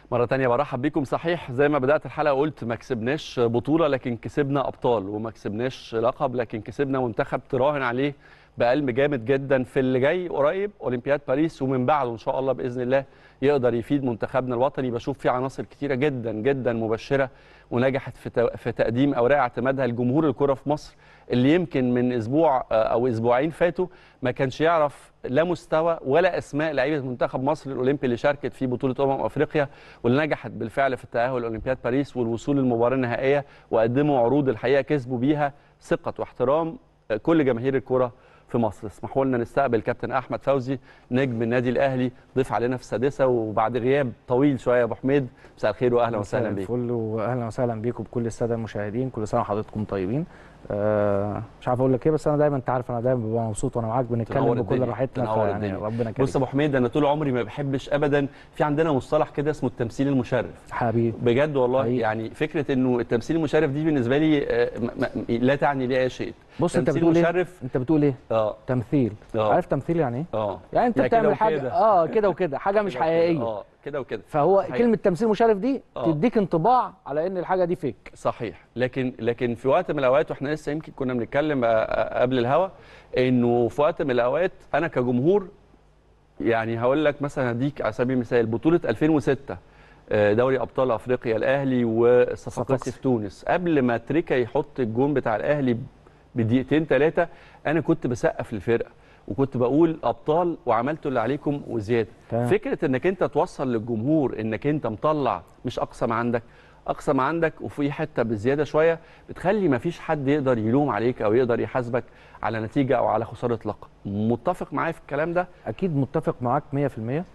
مرة تانية برحب بيكم صحيح زي ما بدأت الحلقة قلت ما كسبناش بطولة لكن كسبنا أبطال وما كسبناش لقب لكن كسبنا منتخب تراهن عليه بقلب جامد جدا في اللي جاي قريب أولمبياد باريس ومن بعده إن شاء الله بإذن الله يقدر يفيد منتخبنا الوطني بشوف فيه عناصر كتيرة جدا جدا مبشرة ونجحت في تو- في تقديم أوراق اعتمادها لجمهور الكرة في مصر اللي يمكن من أسبوع آه، أو أسبوعين فاتوا ما كانش يعرف لا مستوى ولا اسماء لعيبه منتخب مصر الاولمبي اللي شاركت في بطوله امم افريقيا واللي نجحت بالفعل في التاهل لاولمبياد باريس والوصول للمباراه النهائيه وقدموا عروض الحقيقه كسبوا بيها ثقه واحترام كل جماهير الكره في مصر اسمحوا لنا نستقبل كابتن احمد فوزي نجم النادي الاهلي ضيف علينا في السادسه وبعد غياب طويل شويه يا ابو حميد مساء الخير واهلا وسهلا بيك الفل واهلا وسهلا بيكم بكل الساده المشاهدين كل سنه وحضراتكم طيبين آه مش عارف اقول لك ايه بس انا دايما انت عارف انا دايما ببقى مبسوط وانا معاك تنور بنتكلم بكل الدنيا، راحتنا تنور فيعني الدنيا. ربنا يكرمك بص يا ابو حميد انا طول عمري ما بحبش ابدا في عندنا مصطلح كده اسمه التمثيل المشرف حبيبي بجد والله حقيقي. يعني فكره انه التمثيل المشرف دي بالنسبه لي آه، م- م- لا تعني لي اي شيء بص انت تمثيل بتقول ايه مشرف انت بتقول ايه اه تمثيل آه. عارف تمثيل يعني ايه اه يعني انت يعني كده بتعمل حاجه وكده. اه كده وكده حاجه مش كده وكده. حقيقيه اه كده وكده فهو صحيح. كلمه تمثيل مشرف دي آه. تديك انطباع على ان الحاجه دي فيك صحيح لكن لكن في وقت من الاوقات واحنا لسه يمكن كنا بنتكلم آه، آه، قبل الهوا انه في وقت من الاوقات انا كجمهور يعني هقول لك مثلا هديك على سبيل المثال بطوله 2006 آه، دوري ابطال افريقيا الاهلي والصفاقسي صفاقسي. في تونس قبل ما تريكا يحط الجون بتاع الاهلي بدقيقتين ثلاثه انا كنت بسقف للفرقه وكنت بقول ابطال وعملتوا اللي عليكم وزياده تمام. فكره انك انت توصل للجمهور انك انت مطلع مش اقصى ما عندك اقصى ما عندك وفي حته بزياده شويه بتخلي ما فيش حد يقدر يلوم عليك او يقدر يحاسبك على نتيجه او على خساره لقب متفق معايا في الكلام ده اكيد متفق معاك 100% آه،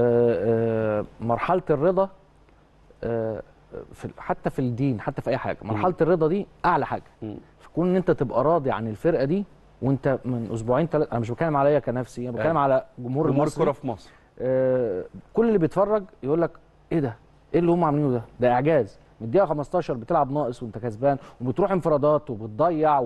آه، مرحله الرضا آه، في حتى في الدين حتى في اي حاجه مرحله الرضا دي اعلى حاجه مم. فكون ان انت تبقى راضي عن الفرقه دي وانت من اسبوعين ثلاثه انا مش بتكلم عليا كنفسي انا بتكلم أيوة. على جمهور جمهور المصري الكره في مصر آه، كل اللي بيتفرج يقول لك ايه ده ايه اللي هم عاملينه ده ده اعجاز من الدقيقه 15 بتلعب ناقص وانت كسبان وبتروح انفرادات وبتضيع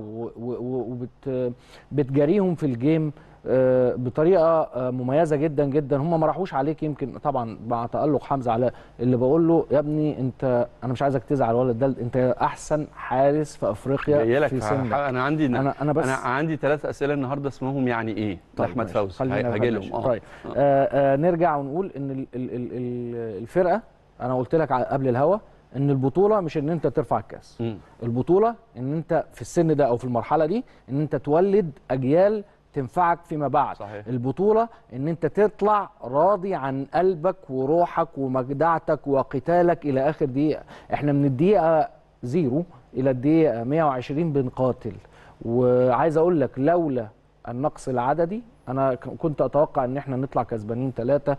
وبت بتجاريهم في الجيم آه، بطريقه آه، مميزه جدا جدا هم ما راحوش عليك يمكن طبعا مع تالق حمزه علاء اللي بقول له يا ابني انت انا مش عايزك تزعل ولا ده انت احسن حارس في افريقيا جاي لك في في سنك انا عندي انا انا بس انا عندي ثلاث اسئله النهارده اسمهم يعني ايه طيب لاحمد ماشي. فوزي خلينا هاجي ماشي. لهم طيب آه آه نرجع ونقول ان ال ال ال ال الفرقه انا قلت لك ع- قبل الهوا ان البطوله مش ان انت ترفع الكاس مم. البطوله ان انت في السن ده او في المرحله دي ان انت تولد اجيال تنفعك فيما بعد صحيح. البطوله ان انت تطلع راضي عن قلبك وروحك ومجدعتك وقتالك الى اخر دقيقه احنا من الدقيقه زيرو الى الدقيقه 120 بنقاتل وعايز اقول لك لولا النقص العددي انا ك- كنت اتوقع ان احنا نطلع كسبانين ثلاثه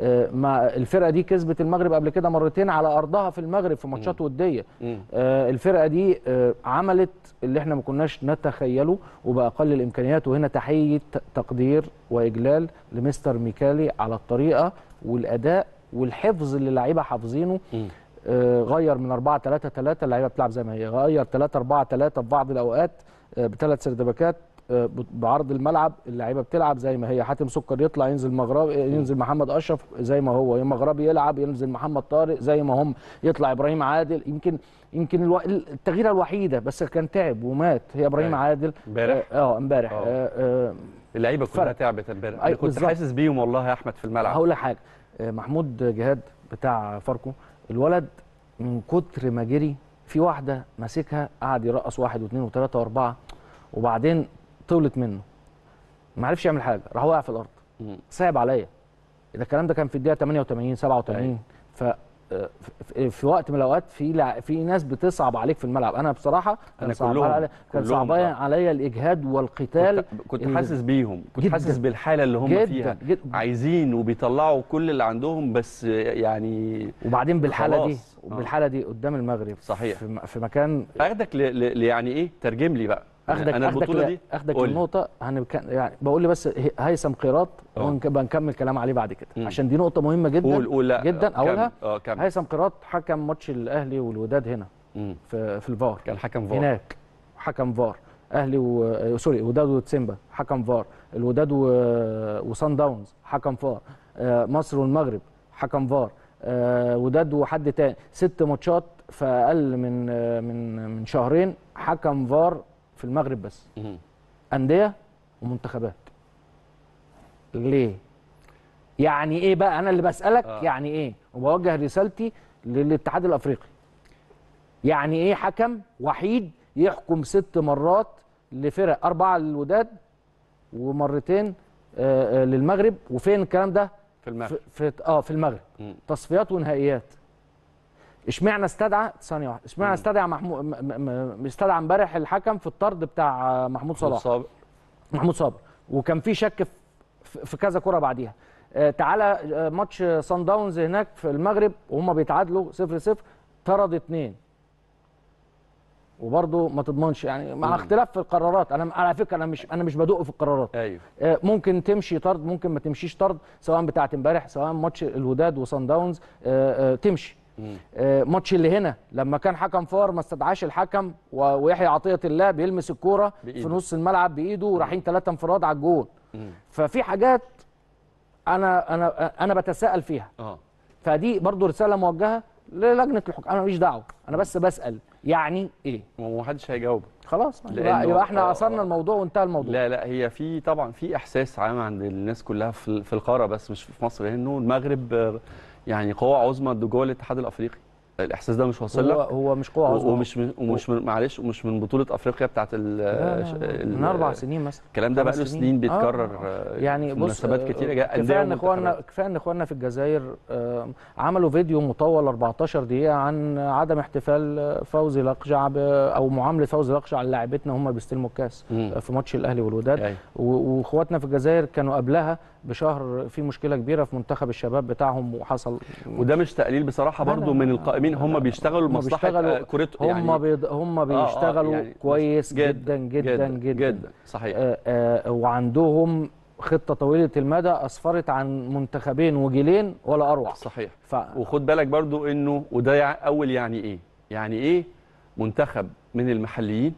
مع الفرقه دي كسبت المغرب قبل كده مرتين على ارضها في المغرب في ماتشات وديه مم. آه، الفرقه دي آه، عملت اللي احنا ما كناش نتخيله وباقل الامكانيات وهنا تحيه ت- تقدير واجلال لمستر ميكالي على الطريقه والاداء والحفظ اللي اللعيبه حافظينه مم. آه، غير من 4 3 3 اللعيبه بتلعب زي ما هي غير 3 4 3 في بعض الاوقات آه، بثلاث سردباكات آه، ب- بعرض الملعب اللعيبه بتلعب زي ما هي حاتم سكر يطلع ينزل مغربي ينزل محمد اشرف زي ما هو يا مغربي يلعب ينزل محمد طارق زي ما هم يطلع ابراهيم عادل يمكن يمكن الو... التغييره الوحيده بس كان تعب ومات هي ابراهيم أيوة. عادل امبارح اه آه، امبارح آه. آه، آه، اللعيبه كلها فرق. تعبت امبارح انا أيوة، كنت بالظبط. حاسس بيهم والله يا احمد في الملعب هقول لك حاجه آه، محمود جهاد بتاع فاركو الولد من كتر ما جري في واحده ماسكها قعد يرقص واحد واثنين وثلاثه واربعه وبعدين طولت منه ما عرفش يعمل حاجه راح واقع في الارض مم. صعب عليا ده الكلام ده كان في الدقيقه 88 87 ف آه، في- في وقت من الاوقات في لع- في ناس بتصعب عليك في الملعب انا بصراحه كان أنا صعب كلهم- عليا كان كلهم صعب صعب. عليا الاجهاد والقتال كنت, كنت اللي- حاسس بيهم كنت جداً. حاسس بالحاله اللي هم جدا فيها جدا عايزين وبيطلعوا كل اللي عندهم بس يعني وبعدين بالحاله دي خلاص. آه. وبالحاله دي قدام المغرب صحيح. في, م- في مكان اخدك ل... ل... ل- يعني ايه ترجم لي بقى اخدك انا اخدك البطوله ل- دي اخدك قول لي. النقطه هنبك... يعني بقول لي بس هي- هيثم قيراط آه. ونبقى نكمل كلام عليه بعد كده مم. عشان دي نقطه مهمه جدا قول قول لا جدا كمل. اولها اه كمل هيثم قيراط حكم ماتش الاهلي والوداد هنا مم. في في الفار كان حكم فار هناك حكم فار اهلي و... آه، سوري وداد وتسيمبا حكم فار الوداد و... وصن داونز حكم فار آه، مصر والمغرب حكم فار آه وداد وحد تاني ست ماتشات في اقل من آه من من شهرين حكم فار في المغرب بس مم. انديه ومنتخبات ليه يعني ايه بقى انا اللي بسالك آه. آه. يعني ايه وبوجه رسالتي للاتحاد الافريقي يعني ايه حكم وحيد يحكم ست مرات لفرق اربعه للوداد ومرتين آه آه للمغرب وفين الكلام ده في المغرب في, في اه في المغرب مم. تصفيات ونهائيات اشمعنى استدعى ثانيه واحده اشمعنى مم. استدعى محمود م- م- م- استدعى امبارح الحكم في الطرد بتاع محمود صلاح صابر محمود صابر وكان في شك في في كذا كره بعديها آه، تعالى آه، ماتش صن داونز هناك في المغرب وهم بيتعادلوا 0 0 طرد اتنين وبرضه ما تضمنش يعني مع مم. اختلاف في القرارات انا على فكره انا مش انا مش بدق في القرارات ايوه آه، ممكن تمشي طرد ممكن ما تمشيش طرد سواء بتاعت امبارح سواء ماتش الوداد وصن داونز آه، آه، تمشي مم. آه، ماتش اللي هنا لما كان حكم فار ما استدعاش الحكم و- ويحيى عطيه الله بيلمس الكوره في بإيده. نص الملعب بايده ورايحين ثلاثه انفراد على الجون مم. ففي حاجات انا انا انا بتساءل فيها اه فدي برضو رساله موجهه للجنه الحكام انا ماليش دعوه انا بس بسال يعني ايه ومحدش هيجاوب خلاص لأنه- يبقى, يبقى احنا آه، اثرنا آه. الموضوع وانتهى الموضوع لا لا هي في طبعا في احساس عام عند الناس كلها في في القاره بس مش في مصر انه المغرب آه، يعني قوه عظمى جوه الاتحاد الافريقي الاحساس ده مش واصل هو لك هو مش قوه عظمى ومش من ومش من معلش ومش من بطوله افريقيا بتاعت ال لا، لا، لا، ال- من اربع سنين مثلا الكلام ده بقى خمس له سنين. سنين آه، بيتكرر آه. آه، يعني في بص مناسبات آه، كتيره جا- كفايه أندية ان اخواننا ومنتخبات. كفايه ان اخواننا في الجزائر آه، عملوا فيديو مطول 14 دقيقه عن عدم احتفال آه، فوزي لقجع ب- او معامله فوزي لقجع للاعبتنا هم بيستلموا الكاس مم. آه، في ماتش الاهلي والوداد أيوة. و- واخواتنا في الجزائر كانوا قبلها بشهر في مشكله كبيره في منتخب الشباب بتاعهم وحصل وده مش تقليل بصراحه لا، لا، برضو لا، من لا، القائمين لا، هم لا، بيشتغلوا هم لمصلحه بيشتغلوا- آه، كورته هم يعني بيض... هم آه، آه، بيشتغلوا يعني كويس جدا جدا جدا, جدا, جدا صحيح آه، آه، وعندهم خطه طويله المدى اسفرت عن منتخبين وجيلين ولا اروع صحيح ف... وخد بالك برضو انه وده يع- اول يعني ايه يعني ايه منتخب من المحليين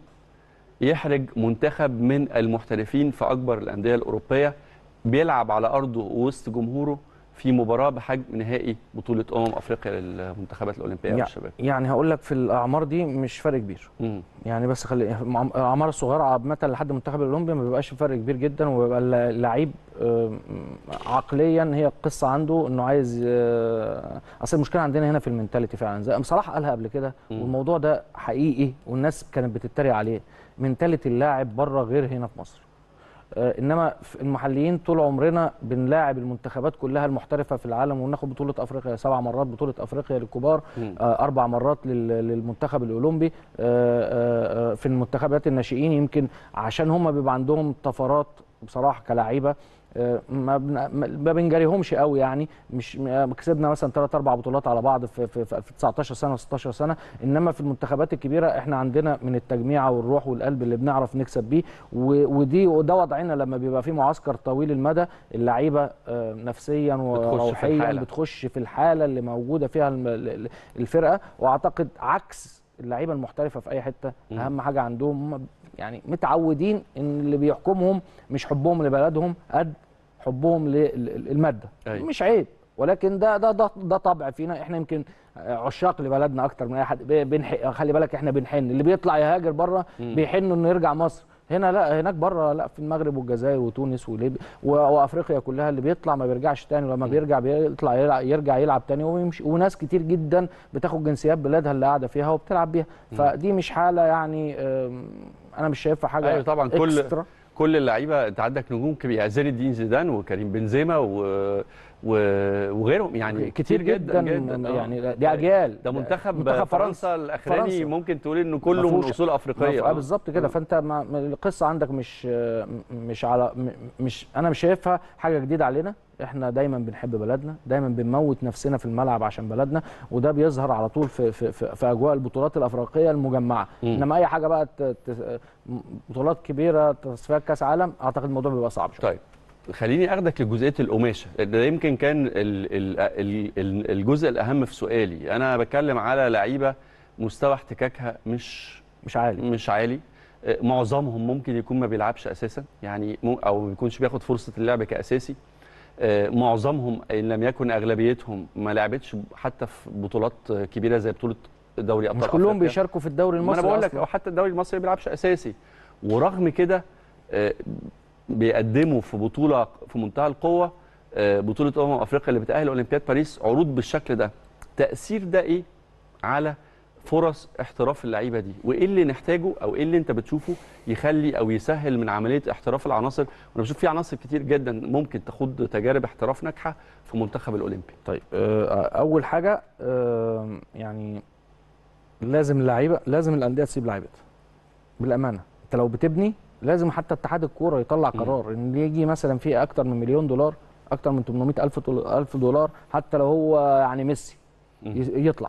يحرج منتخب من المحترفين في اكبر الانديه الاوروبيه بيلعب على ارضه وسط جمهوره في مباراه بحجم نهائي بطوله امم افريقيا للمنتخبات الاولمبيه يع- والشباب يعني هقول لك في الاعمار دي مش فرق كبير مم. يعني بس خلي مع- الاعمار الصغيره عامه لحد المنتخب الاولمبي ما بيبقاش فرق كبير جدا وبيبقى اللعيب آم، عقليا هي القصه عنده انه عايز آه، اصل المشكله عندنا هنا في المنتاليتي فعلا زي صلاح قالها قبل كده مم. والموضوع ده حقيقي والناس كانت بتتريق عليه منتاليتي اللاعب بره غير هنا في مصر آه، انما في المحليين طول عمرنا بنلاعب المنتخبات كلها المحترفه في العالم وناخد بطوله افريقيا سبع مرات بطوله افريقيا للكبار مم. آه، اربع مرات لل- للمنتخب الاولمبي آه، آه، آه، في المنتخبات الناشئين يمكن عشان هم بيبقى عندهم طفرات بصراحه كلاعيبه آه، ما بن- ما بنجاريهمش قوي يعني مش م- كسبنا مثلا ثلاث اربع بطولات على بعض في في, في 19 سنه و16 سنه انما في المنتخبات الكبيره احنا عندنا من التجميعه والروح والقلب اللي بنعرف نكسب بيه و- ودي وده وضعنا لما بيبقى في معسكر طويل المدى اللعيبه آه، نفسيا بتخش في وروحيا الحالة. بتخش في الحاله اللي موجوده فيها الم- ال- ال- الفرقه واعتقد عكس اللعيبه المحترفه في اي حته مم. اهم حاجه عندهم هم يعني متعودين ان اللي بيحكمهم مش حبهم لبلدهم قد حبهم للماده أيوة. مش عيب ولكن ده ده ده, ده طبع فينا احنا يمكن عشاق لبلدنا اكتر من اي حد ب- بنح... خلي بالك احنا بنحن اللي بيطلع يهاجر بره مم. بيحن انه يرجع مصر هنا لا هناك بره لا في المغرب والجزائر وتونس وليبيا و- وافريقيا كلها اللي بيطلع ما بيرجعش تاني ولما بيرجع بيطلع يلع- يرجع يلعب تاني ويمشي وناس كتير جدا بتاخد جنسيات بلادها اللي قاعده فيها وبتلعب بيها فدي مش حاله يعني أم، انا مش شايفها حاجه أيوة طبعاً، كل- إكسترا. كل اللعيبه انت عندك نجوم كبيره يعني زين الدين زيدان وكريم بنزيما و... و... وغيرهم يعني كتير جدا, جدا آه. يعني دي اجيال ده منتخب, منتخب فرنسا الاخراني فرنسا. ممكن تقول انه كله من مفهوش- اصول افريقيه اه بالظبط كده فانت ما ما- القصه عندك مش مش على م- مش انا مش شايفها حاجه جديده علينا احنا دايما بنحب بلدنا دايما بنموت نفسنا في الملعب عشان بلدنا وده بيظهر على طول في في في, في اجواء البطولات الافريقيه المجمعه مم. انما اي حاجه بقى ت- ت- بطولات كبيره تصفيات كاس عالم اعتقد الموضوع بيبقى صعب شويه طيب خليني اخدك لجزئيه القماشه ده يمكن كان ال ال ال ال الجزء الاهم في سؤالي انا بتكلم على لعيبه مستوى احتكاكها مش مش عالي مش عالي آه، معظمهم ممكن يكون ما بيلعبش اساسا يعني مو- او ما بيكونش بياخد فرصه اللعب كاساسي آه، معظمهم ان لم يكن اغلبيتهم ما لعبتش حتى في بطولات كبيره زي بطوله دوري ابطال مش كلهم أفريقيا. بيشاركوا في الدوري ما المصري انا بقول لك أصلاً. او حتى الدوري المصري ما بيلعبش اساسي ورغم كده آه، بيقدموا في بطوله في منتهى القوه آه، بطوله امم افريقيا اللي بتاهل اولمبياد باريس عروض بالشكل ده تاثير ده ايه على فرص احتراف اللعيبه دي وايه اللي نحتاجه او ايه اللي انت بتشوفه يخلي او يسهل من عمليه احتراف العناصر وانا بشوف في عناصر كتير جدا ممكن تخوض تجارب احتراف ناجحه في منتخب الاولمبي طيب آه، اول حاجه آه، يعني لازم اللعيبه لازم الانديه تسيب لعيبتها بالامانه انت لو بتبني لازم حتى اتحاد الكوره يطلع مم. قرار ان يجي مثلا في اكتر من مليون دولار اكتر من 800 الف دول- الف دولار حتى لو هو يعني ميسي مم. ي- يطلع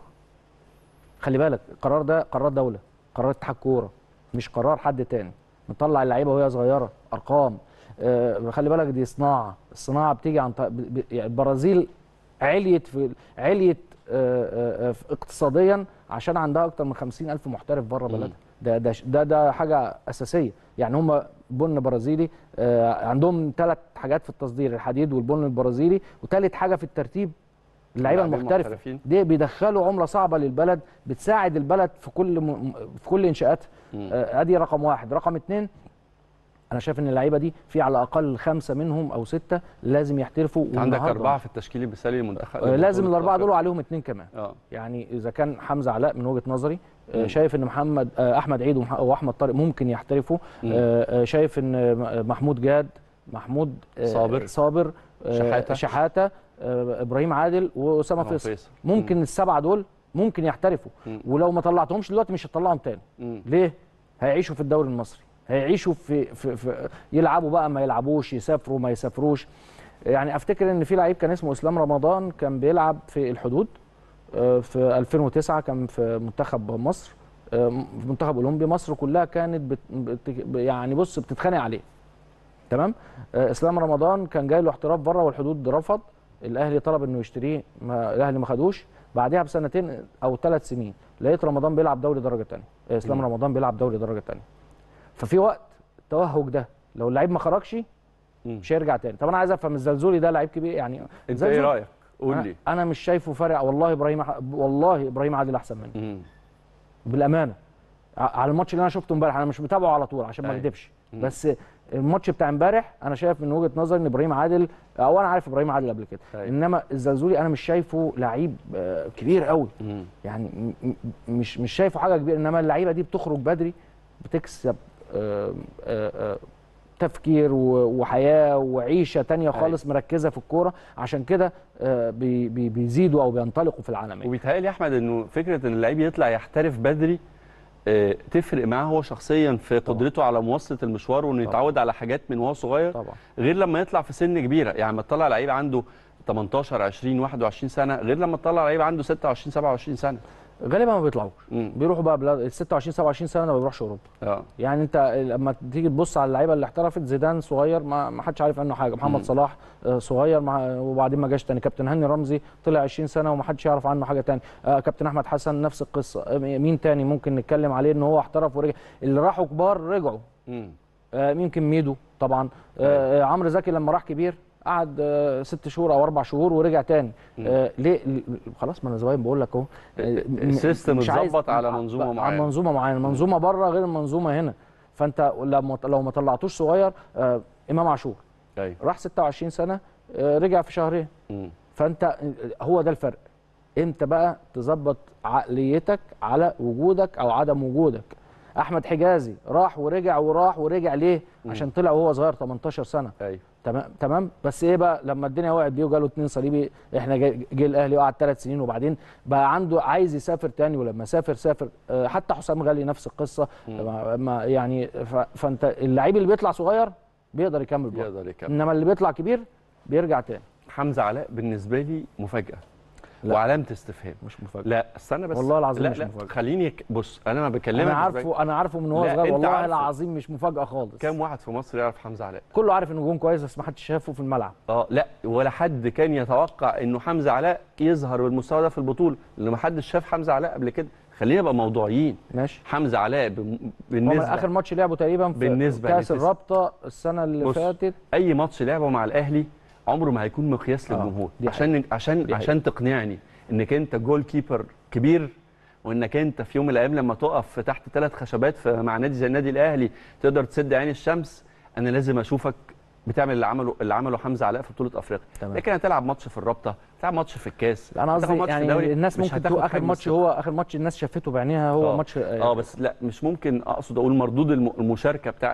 خلي بالك القرار ده قرار دوله قرار اتحاد كوره مش قرار حد تاني نطلع اللعيبه وهي صغيره ارقام آه، خلي بالك دي صناعه الصناعه بتيجي عن طريق- ب- ب- يعني البرازيل عليت في عليت آه، آه، في اقتصاديا عشان عندها اكتر من 50 الف محترف بره مم. بلدها ده ده ده ده حاجه اساسيه يعني هم بن برازيلي آه، عندهم ثلاث حاجات في التصدير الحديد والبن البرازيلي وثالث حاجه في الترتيب اللعيبه لاعبين المحترفه محترفين. دي بيدخلوا عمله صعبه للبلد بتساعد البلد في كل م... في كل انشاءاتها مم. آه، ادي رقم واحد رقم اتنين انا شايف ان اللعيبه دي في على الاقل خمسه منهم او سته لازم يحترفوا انت عندك والنهاردة- اربعه في التشكيل المثالي للمنتخب آه، لازم لبطولة الاربعه دول أفريقيا. وعليهم اتنين كمان اه يعني اذا كان حمزه علاء من وجهه نظري آه، مم. شايف ان محمد آه، احمد عيد ومح- واحمد طارق ممكن يحترفوا مم. آه، آه، شايف ان آه، محمود جاد محمود آه، صابر. صابر آه، شحاتة. شحاته آه، ابراهيم عادل واسامه أهو فيصل فيصل. ممكن السبعه دول ممكن يحترفوا مم. ولو ما طلعتهمش دلوقتي مش هتطلعهم تاني مم. ليه هيعيشوا في الدوري المصري هيعيشوا في, في, في يلعبوا بقى ما يلعبوش يسافروا ما يسافروش يعني افتكر ان في لعيب كان اسمه اسلام رمضان كان بيلعب في الحدود آه، في 2009 كان في منتخب مصر آه، في منتخب اولمبي مصر كلها كانت بت بت يعني بص بتتخانق عليه تمام آه، اسلام رمضان كان جاي له احتراف بره والحدود رفض الاهلي طلب انه يشتريه ما الاهلي ما خدوش بعدها بسنتين او ثلاث سنين لقيت رمضان بيلعب دوري درجه ثانيه اسلام مم. رمضان بيلعب دوري درجه ثانيه ففي وقت التوهج ده لو اللعيب ما خرجش مم. مش هيرجع تاني طب انا عايز افهم الزلزولي ده لعيب كبير يعني انت ايه زلزول- رايك قول أنا- لي انا مش شايفه فارق والله ابراهيم ح- والله ابراهيم عادل احسن منه مم. بالامانه ع- على الماتش اللي انا شفته امبارح انا مش متابعه على طول عشان ما أيوة. اكدبش مم. بس الماتش بتاع امبارح انا شايف من وجهه نظري ان ابراهيم عادل او انا عارف ابراهيم عادل قبل كده أيوة. انما الزلزولي انا مش شايفه لعيب آه، كبير قوي مم. يعني م- م- مش مش شايفه حاجه كبيره انما اللعيبه دي بتخرج بدري بتكسب آه، آه، آه، تفكير و- وحياه وعيشه تانية خالص مركزه في الكوره عشان كده آه، بي- بي- بيزيدوا او بينطلقوا في العالميه وبيتهيألي يا احمد انه فكره ان اللعيب يطلع يحترف بدري آه، تفرق معاه هو شخصيا في طبعا. قدرته على مواصله المشوار وانه طبعا. يتعود على حاجات من وهو صغير طبعا غير لما يطلع في سن كبيره يعني لما تطلع لعيب عنده 18 20 21 سنه غير لما تطلع لعيب عنده 26 27 سنه غالبا ما بيطلعوش مم. بيروحوا بقى بلاد ال 26 27 سنه ما بيروحش اوروبا اه يعني انت لما تيجي تبص على اللعيبه اللي احترفت زيدان صغير ما ما حدش عارف عنه حاجه محمد مم. صلاح آه، صغير مع وبعدين ما جاش تاني كابتن هاني رمزي طلع 20 سنه وما حدش يعرف عنه حاجه تاني آه، كابتن احمد حسن نفس القصه آه، مين تاني ممكن نتكلم عليه ان هو احترف ورجع اللي راحوا كبار رجعوا مم. آه، يمكن ميدو طبعا آه، آه، عمرو زكي لما راح كبير قعد آه، ست شهور او اربع شهور ورجع تاني مم. آه، ليه ل- خلاص ما انا زمان بقول لك اهو آه، م- السيستم مش عايز- اتظبط على منظومة على معينة. منظومه معينه المنظومه بره غير المنظومه هنا فانت لما لو ما طلعتوش صغير آه، امام عاشور ايوه راح 26 سنه آه، رجع في شهرين مم. فانت هو ده الفرق امتى بقى تظبط عقليتك على وجودك او عدم وجودك احمد حجازي راح ورجع وراح ورجع ليه عشان طلع وهو صغير 18 سنه ايوه تمام تمام بس ايه بقى لما الدنيا وقعت بيه وجاله اتنين صليبي احنا جه جه الاهلي وقعد ثلاث سنين وبعدين بقى عنده عايز يسافر تاني ولما سافر سافر آه، حتى حسام غالي نفس القصه ما- ما يعني ف- فانت اللعيب اللي بيطلع صغير بيقدر يكمل بره يقدر يكمل انما اللي بيطلع كبير بيرجع تاني حمزه علاء بالنسبه لي مفاجاه لا. وعلامه استفهام مش مفاجاه لا استنى بس والله العظيم لا مش لا مفاجأة. خليني ك- بص انا ما بكلمك انا مفاجأة. عارفه انا عارفه من هو لا، صغير أنت والله عارفه. العظيم مش مفاجاه خالص كام واحد في مصر يعرف حمزه علاء كله عارف انه جون كويس بس ما حدش شافه في الملعب اه لا ولا حد كان يتوقع انه حمزه علاء يظهر بالمستوى ده في البطوله لان ما حدش شاف حمزه علاء قبل كده خلينا نبقى موضوعيين ماشي حمزه علاء بم- هو من بالنسبه اخر ماتش لعبه تقريبا في بالنسبة كاس لتس- الرابطه السنه اللي بص، فاتت اي ماتش لعبه مع الاهلي عمره ما هيكون مقياس آه، للجمهور دي عشان عشان دي عشان تقنعني انك انت جول كيبر كبير وانك انت في يوم من الايام لما تقف تحت ثلاث خشبات في مع نادي زي النادي الاهلي تقدر تسد عين الشمس انا لازم اشوفك بتعمل اللي عمله اللي عمله حمزه علاء في بطوله افريقيا تمام. لكن هتلعب ماتش في الرابطه تلعب ماتش في الكاس انا هتاخد قصدي ماتش في يعني دوري، الناس مش ممكن هتاخد تقول اخر حجم ماتش الثقة. هو اخر ماتش الناس شافته بعينيها هو آه. ماتش اه بس لا مش ممكن اقصد اقول مردود الم- المشاركه بتاع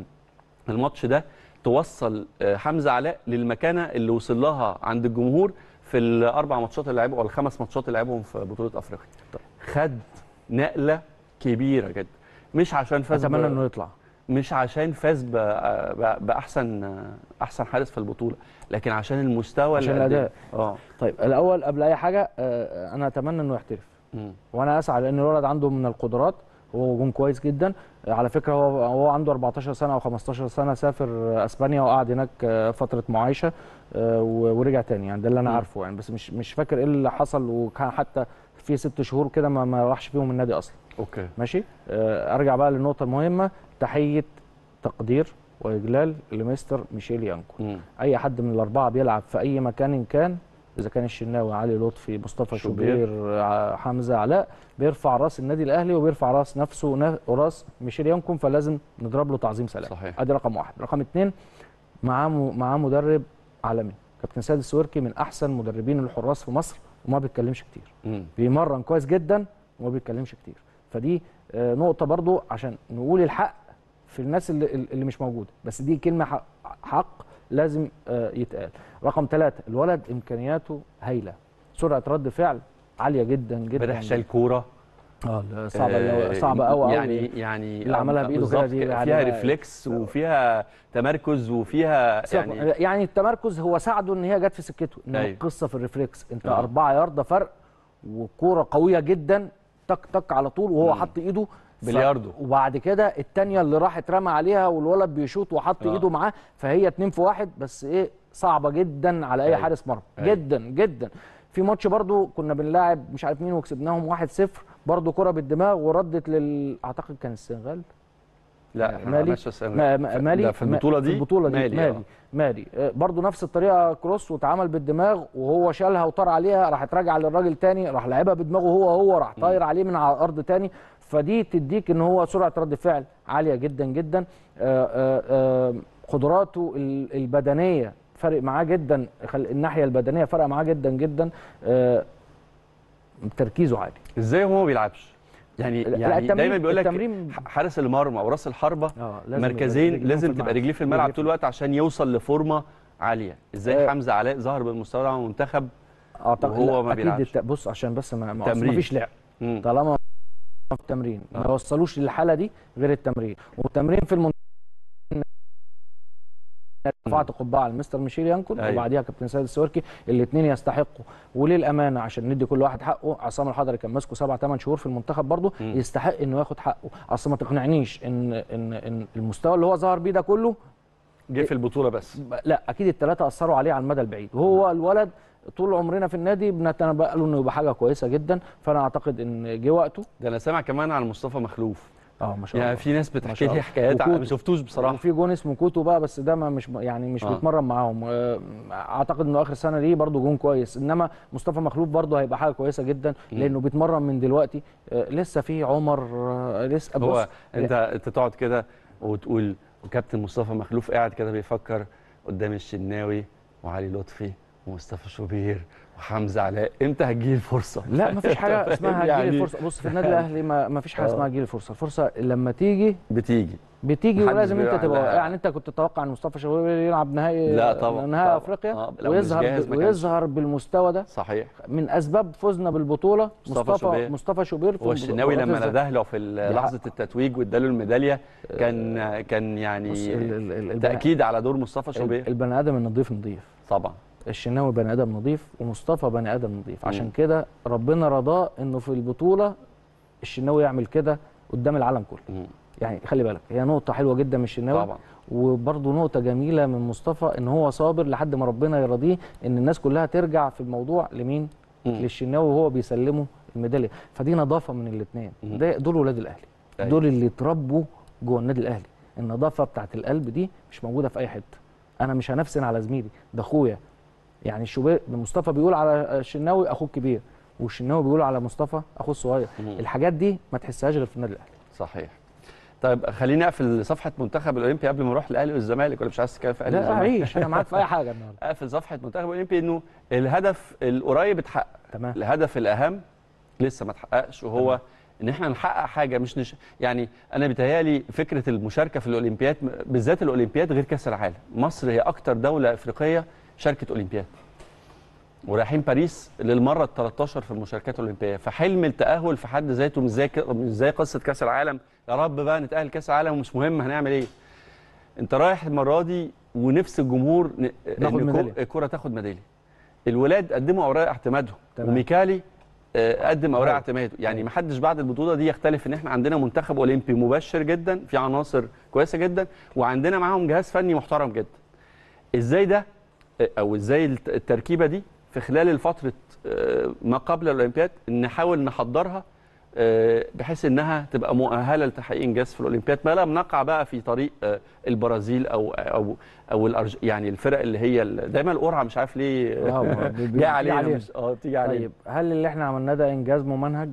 الماتش ده توصل آه، حمزه علاء للمكانه اللي وصل لها عند الجمهور في الاربع ماتشات اللي لعبهم او الخمس ماتشات اللي لعبهم في بطوله افريقيا خد نقله كبيره جدا مش عشان فاز اتمنى ب- انه يطلع مش عشان فاز ب- ب- باحسن احسن حارس في البطوله لكن عشان المستوى عشان اللي قدمه. الأداء. اه طيب الاول قبل اي حاجه آه، انا اتمنى انه يحترف مم. وانا اسعى لان الولد عنده من القدرات هو جون كويس جدا على فكره هو هو عنده 14 سنه او 15 سنه سافر اسبانيا وقعد هناك آه، فتره معايشه آه، و- ورجع تاني يعني ده اللي انا مم. عارفه يعني بس مش مش فاكر ايه اللي حصل وكان حتى في ست شهور كده ما, ما راحش فيهم النادي اصلا اوكي ماشي آه، ارجع بقى للنقطه المهمه تحيه تقدير واجلال لمستر ميشيل يانكو مم. اي حد من الاربعه بيلعب في اي مكان إن كان اذا كان الشناوي علي لطفي مصطفى شوبير. شوبير ع- حمزه علاء بيرفع راس النادي الاهلي وبيرفع راس نفسه ون- وراس ميشيل يانكون فلازم نضرب له تعظيم سلام صحيح. ادي رقم واحد رقم اثنين معاه م- معاه مدرب عالمي كابتن سيد السويركي من احسن مدربين الحراس في مصر وما بيتكلمش كتير مم. بيمرن كويس جدا وما بيتكلمش كتير فدي آه، نقطه برضو عشان نقول الحق في الناس اللي, اللي مش موجوده بس دي كلمه حق, حق لازم آه، يتقال رقم ثلاثة الولد امكانياته هايله سرعه رد فعل عاليه جدا جدا امبارح شال كوره اه لا، صعبه آه، آه صعبه قوي يعني يعني اللي عملها بإيده بالظبط كده دي فيها يعني- ريفلكس وفيها تمركز وفيها يعني يعني يعني التمركز هو ساعده ان هي جت في سكته انما أيوة. القصه في الريفلكس انت آه. أربعة ياردة فرق وكوره قويه جدا تك تك على طول وهو مم. حط ايده ف- بلياردو. وبعد كده الثانيه اللي راحت رمى عليها والولد بيشوط وحط آه. ايده معاه فهي اتنين في واحد بس ايه صعبه جدا على اي أيوة. حارس مرمى أيوة. جدا جدا في ماتش برضو كنا بنلاعب مش عارف مين وكسبناهم 1-0 برضو كرة بالدماغ وردت لل اعتقد كان السنغال لا احنا مالي مالناش السنة. ما- ما- مالي ده في البطوله دي في البطوله دي مالي, مالي آه. مالي آه، برضو نفس الطريقه كروس واتعمل بالدماغ وهو شالها وطار عليها راحت راجعه للراجل تاني راح لعبها بدماغه هو هو راح طاير عليه من على الارض تاني فدي تديك ان هو سرعه رد فعل عاليه جدا جدا آه، آه، آه، قدراته ال- البدنيه فرق معاه جدا خل- الناحيه البدنيه فرق معاه جدا جدا آه، تركيزه عالي ازاي هو ما بيلعبش يعني لا، يعني التمرين- دايما بيقول لك التمرين- حارس المرمى او راس الحربه اه لازم يبقى مركزين رجليهم لازم في تبقى الملعب. رجليه في الملعب رجليه طول الوقت عشان يوصل لفورمه عاليه ازاي آه. حمزه علاء ظهر بالمستوى ده مع المنتخب اعتقد وهو لا، ما اكيد بيلعبش. الت... بص عشان بس ما ما تمرين. فيش لعب مم. طالما في التمرين ما آه. وصلوش للحاله دي غير التمرين والتمرين في المنتخب رفعت قبعه على مستر ميشيل يانكون أيوة. وبعديها كابتن سيد السويركي الاثنين يستحقوا وللامانه عشان ندي كل واحد حقه عصام الحضري كان ماسكه سبع ثمان شهور في المنتخب برضه مم. يستحق انه ياخد حقه اصل ما تقنعنيش ان ان ان المستوى اللي هو ظهر بيه ده كله جه في البطوله بس لا اكيد الثلاثه اثروا عليه على المدى البعيد وهو الولد طول عمرنا في النادي بنتنبأ له انه يبقى حاجه كويسه جدا فانا اعتقد ان جه وقته ده انا سامع كمان عن مصطفى مخلوف اه ما شاء يعني الله في ناس ما بتحكي شاء لي الله. حكايات ع- وكوتو. ما شفتوش بصراحه وفي جون اسمه كوتو بقى بس ده ما مش يعني مش آه. بيتمرن معاهم آه، اعتقد انه اخر سنه ليه برده جون كويس انما مصطفى مخلوف برده هيبقى حاجه كويسه جدا مم. لانه بيتمرن من دلوقتي آه، لسه في عمر آه، لسه هو بص انت انت تقعد كده وتقول وكابتن مصطفى مخلوف قاعد كده بيفكر قدام الشناوي وعلي لطفي ومصطفى شوبير وحمزه علاء امتى هتجي الفرصه لا ما فيش حاجه اسمها هتجيلي يعني الفرصه بص في النادي الاهلي ما ما فيش حاجه آه. اسمها هتجيلي الفرصه الفرصه لما تيجي بتيجي بتيجي محدش ولازم انت بيلعب- تبقى لا. يعني انت كنت تتوقع ان مصطفى شوبير يلعب نهائي لا طبعا نهائي طبعا. افريقيا آه، لو مش ويظهر جاهز ما كانش. ويظهر بالمستوى ده صحيح من اسباب فوزنا بالبطوله مصطفى مصطفى شوبير. مصطفى شوبير في هو الشناوي البطولات لما الذهبية. نده له في ال- دي لحظه التتويج واداله الميداليه كان كان بص، يعني ال- ال- ال- البني- تاكيد على دور مصطفى شوبير البني ادم النظيف نظيف طبعا الشناوي بني ادم نظيف ومصطفى بني ادم نظيف عشان مم. كده ربنا رضاه انه في البطوله الشناوي يعمل كده قدام العالم كله مم. يعني خلي بالك هي نقطه حلوه جدا من الشناوي طبعا وبرضه نقطة جميلة من مصطفى ان هو صابر لحد ما ربنا يرضيه ان الناس كلها ترجع في الموضوع لمين؟ مم. للشناوي وهو بيسلمه الميدالية فدي نظافة من الاثنين مم. ده دول ولاد الاهلي أيوة. دول اللي اتربوا جوه النادي الاهلي النظافة بتاعت القلب دي مش موجودة في اي حتة انا مش هنفسن على زميلي ده اخويا يعني الشوبير مصطفى بيقول على الشناوي اخوه الكبير والشناوي بيقول على مصطفى اخوه الصغير مم. الحاجات دي ما تحسهاش غير في النادي الاهلي صحيح طيب خليني اقفل صفحه منتخب الاولمبي قبل ما اروح الاهلي والزمالك ولا مش عايز تتكلم في الاهلي لا والزمالك عيش انا معاك في اي حاجه النهارده اقفل صفحه منتخب الاولمبي انه الهدف القريب اتحقق تمام الهدف الاهم لسه ما اتحققش وهو تمام. ان احنا نحقق حاجه مش نش... يعني انا بيتهيالي فكره المشاركه في الاولمبياد بالذات الاولمبياد غير كاس العالم مصر هي اكتر دوله افريقيه شاركت اولمبياد ورايحين باريس للمره ال 13 في المشاركات الاولمبيه فحلم التاهل في حد ذاته مش زي ك- مش زي قصه كاس العالم يا رب بقى نتاهل كاس العالم ومش مهم هنعمل ايه انت رايح المره دي ونفس الجمهور ن... ناخد إن ميدالية. الكو- الكره تاخد ميداليه الولاد قدموا اوراق اعتمادهم تمام. وميكالي آه، قدم اوراق أيوة. اعتماده يعني أيوة. ما حدش بعد البطوله دي يختلف ان احنا عندنا منتخب اولمبي مبشر جدا في عناصر كويسه جدا وعندنا معاهم جهاز فني محترم جدا ازاي ده آه، او ازاي الت- التركيبه دي في خلال الفتره آه، ما قبل الاولمبياد نحاول نحضرها آه، بحيث انها تبقى مؤهله لتحقيق انجاز في الاولمبياد ما لم نقع بقى في طريق آه، البرازيل او او او الأرج... يعني الفرق اللي هي ال- دايما القرعه مش عارف ليه آه، بي- بي- جاي بتيجي علينا علينا. مش اه بتيجي علينا طيب هل اللي احنا عملناه ده انجاز ممنهج؟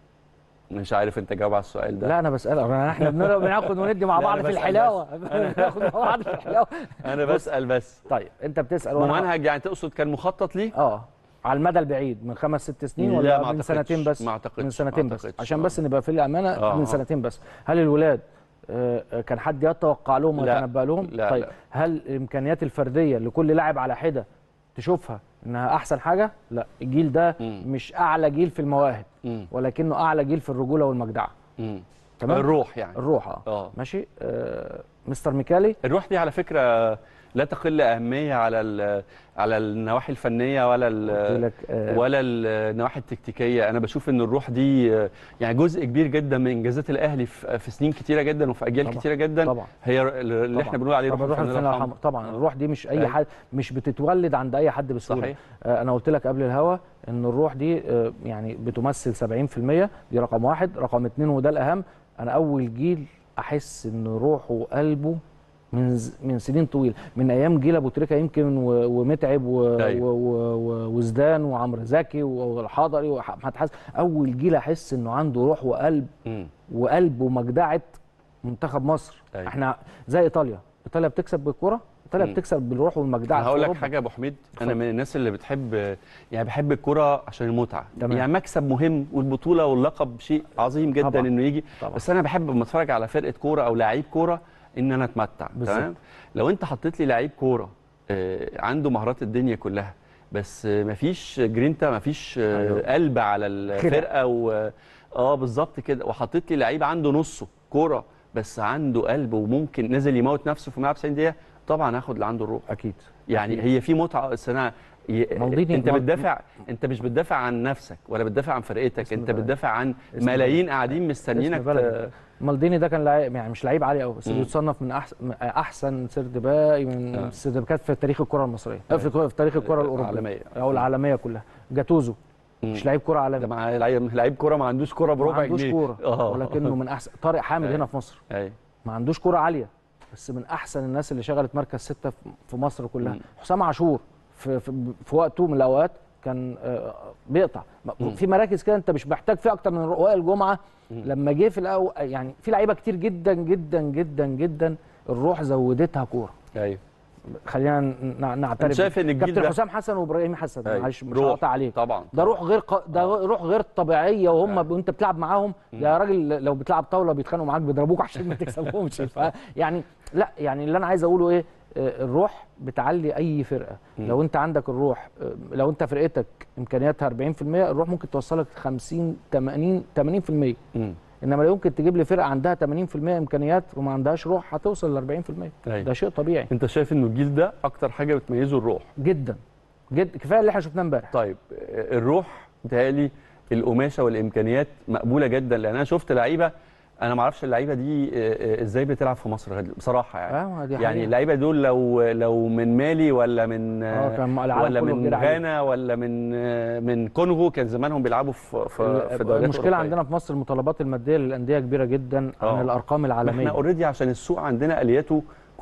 مش عارف انت جاوب على السؤال ده لا انا بسالك أنا- احنا بنر- بناخد وندي مع لا، بعض أنا في بسأل الحلاوه بناخد مع بعض في الحلاوه انا بسال بس طيب انت بتسال وأنا- ممنهج يعني تقصد كان مخطط ليه اه على المدى البعيد من خمس ست سنين لا، ولا ما من أعتقدش. سنتين بس ما أعتقدش. من سنتين ما بس أعتقدش. عشان آه. بس نبقى في الامانه آه، من آه. سنتين بس هل الولاد آه، آه، كان حد يتوقع لهم لا، ويتنبأ لهم لا، طيب لا. هل الامكانيات الفرديه لكل لاعب على حده تشوفها انها احسن حاجه لا الجيل ده مم. مش اعلى جيل في المواهب مم. ولكنه اعلى جيل في الرجوله والمجدعه مم. تمام الروح يعني الروح اه اه ماشي آه مستر ميكالي الروح دي على فكره لا تقل اهميه على ال- على النواحي الفنيه ولا قلت ال- لك آه ولا النواحي التكتيكيه انا بشوف ان الروح دي آه، يعني جزء كبير جدا من انجازات الاهلي في في سنين كتيره جدا وفي اجيال طبعا. كتيره جدا طبعا هي اللي طبعا. احنا بنقول عليه طبعا روح الروح الفانيلا الفنية الحمراء. الحمراء طبعا آه. الروح دي مش اي أيوة. حد مش بتتولد عند اي حد بسهوله صحيح آه، انا قلت لك قبل الهوا ان الروح دي آه، يعني بتمثل 70% دي رقم واحد رقم اتنين وده الاهم انا اول جيل احس ان روحه وقلبه من ز- من سنين طويله من ايام جيل ابو تريكه يمكن و- ومتعب و- أيوة. و- و- و- وزدان وعمرو زكي والحضري واحمد حسن اول جيل احس انه عنده روح وقلب مم. وقلب ومجدعه منتخب مصر أيوة. احنا زي ايطاليا ايطاليا بتكسب بالكره ايطاليا مم. بتكسب بالروح والمجدعه انا هقول في لك أوروبا. حاجه يا ابو حميد انا اتفضل. من الناس اللي بتحب يعني بحب الكره عشان المتعه تمام. يعني مكسب مهم والبطوله واللقب شيء عظيم جدا طبعاً. انه يجي طبعا بس انا بحب لما اتفرج على فرقه كوره او لعيب كوره ان انا اتمتع بالظبط. تمام لو انت حطيت لي لعيب كوره آه، عنده مهارات الدنيا كلها بس آه، مفيش جرينتا مفيش آه، أيوة. قلب على الفرقه و اه بالظبط كده وحطيت لي لعيب عنده نصه كوره بس عنده قلب وممكن نزل يموت نفسه في ملعب 90 دقيقه طبعا هاخد اللي عنده الروح اكيد يعني أكيد. هي في متعه بس انا ي... مالديني- انت مال- بتدافع انت مش بتدافع عن نفسك ولا بتدافع عن فرقتك اسم انت بلد. بتدافع عن اسم ملايين قاعدين مستنيينك اسم بلد. مالديني ده كان لعيب يعني مش لعيب عالي قوي بس مم. بيتصنف من احسن من احسن سرد باقي من آه. السردباكات في تاريخ الكره المصريه آه. في في تاريخ الكره الاوروبيه العالميه او العالميه كلها جاتوزو مش لعيب كره ده عالمي مع لعيب لعيب كوره ما عندوش كوره ما بربع عندوش جنيه كوره اه ولكنه من احسن طارق حامد أيوة. هنا في مصر ايوه ما عندوش كرة عالية بس من أحسن الناس اللي شغلت مركز ستة في- في مصر كلها مم. حسام عاشور في, في, في وقته من الأوقات كان آه، بيقطع مم. في مراكز كده أنت مش محتاج فيها أكتر من وائل جمعة مم. لما جه في الأول يعني في لعيبة كتير جدا جدا جدا جدا الروح زودتها كورة ايوه خلينا ن- نعترف انت شايف ان الجيل كابتن ده حسام حسن وابراهيم حسن أيوة. معلش مش روح. هقطع عليك طبعا ده روح غير ق... ده روح غير طبيعيه وهم آه. ب... وانت بتلعب معاهم يا راجل لو بتلعب طاوله بيتخانقوا معاك بيضربوك عشان ما تكسبهمش ف... يعني لا يعني اللي انا عايز اقوله ايه آه، الروح بتعلي اي فرقه مم. لو انت عندك الروح آه، لو انت فرقتك امكانياتها 40% الروح ممكن توصلك 50 80 80% مم. انما لا يمكن تجيب لي فرقه عندها 80% امكانيات وما عندهاش روح هتوصل ل 40% أيوة. ده شيء طبيعي انت شايف انه الجيل ده اكتر حاجه بتميزه الروح جدا جد كفايه اللي احنا شفناه امبارح طيب آه، الروح بتهيألي القماشه والامكانيات مقبوله جدا لان انا شفت لعيبه انا ما اعرفش اللعيبه دي آه، آه، ازاي بتلعب في مصر غد- بصراحه يعني اه ما دي يعني حقيقة. اللعيبه دول لو لو من مالي ولا من اه كان العالم ولا كله من كبير عليه. غانا ولا من من كونغو كان زمانهم بيلعبوا في في في دوريات المشكله أوروبية. عندنا في مصر المطالبات الماديه للانديه كبيره جدا عن آه. الارقام ما احنا العالميه اوريدي عشان السوق عندنا الياته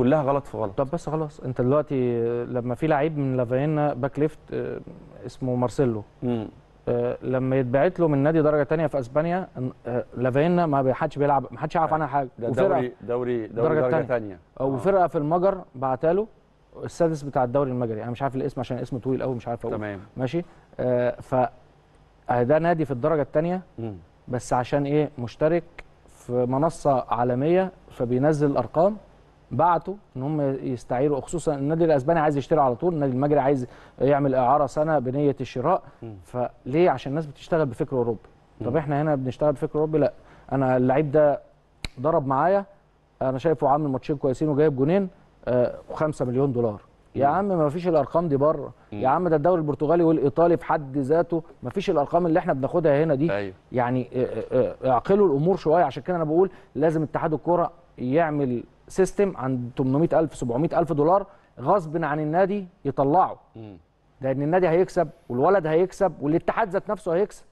كلها غلط في غلط طب بس خلاص انت دلوقتي لما في لعيب من لافينا باك ليفت آه، اسمه مارسيلو مم. آه، لما يتبعت له من نادي درجه تانية في اسبانيا آه، لافينا ما حدش بيلعب ما حدش يعرف عنها حاجه ده وفرقه دوري دوري دوري درجة درجه تانية. ثانيه او فرقه في المجر بعتها له السادس بتاع الدوري المجري انا مش عارف الاسم عشان اسمه طويل قوي مش عارف اقول تمام ماشي آه ف آه، ده نادي في الدرجه الثانيه مم. بس عشان ايه مشترك في منصه عالميه فبينزل ارقام بعتوا ان هم يستعيروا خصوصا النادي الاسباني عايز يشتري على طول النادي المجري عايز يعمل اعاره سنه بنيه الشراء مم. فليه عشان الناس بتشتغل بفكر اوروبي طب مم. احنا هنا بنشتغل بفكر اوروبي لا انا اللعيب ده ضرب معايا انا شايفه عامل ماتشين كويسين وجايب جونين آه، و5 مليون دولار يا مم. عم ما فيش الارقام دي بره مم. يا عم ده الدوري البرتغالي والايطالي في حد ذاته ما فيش الارقام اللي احنا بناخدها هنا دي ايوه يعني آه، آه، آه، اعقلوا الامور شويه عشان كده انا بقول لازم اتحاد الكوره يعمل سيستم عند 800000 700000 دولار غصب عن النادي يطلعه مم. لان النادي هيكسب والولد هيكسب والاتحاد ذات نفسه هيكسب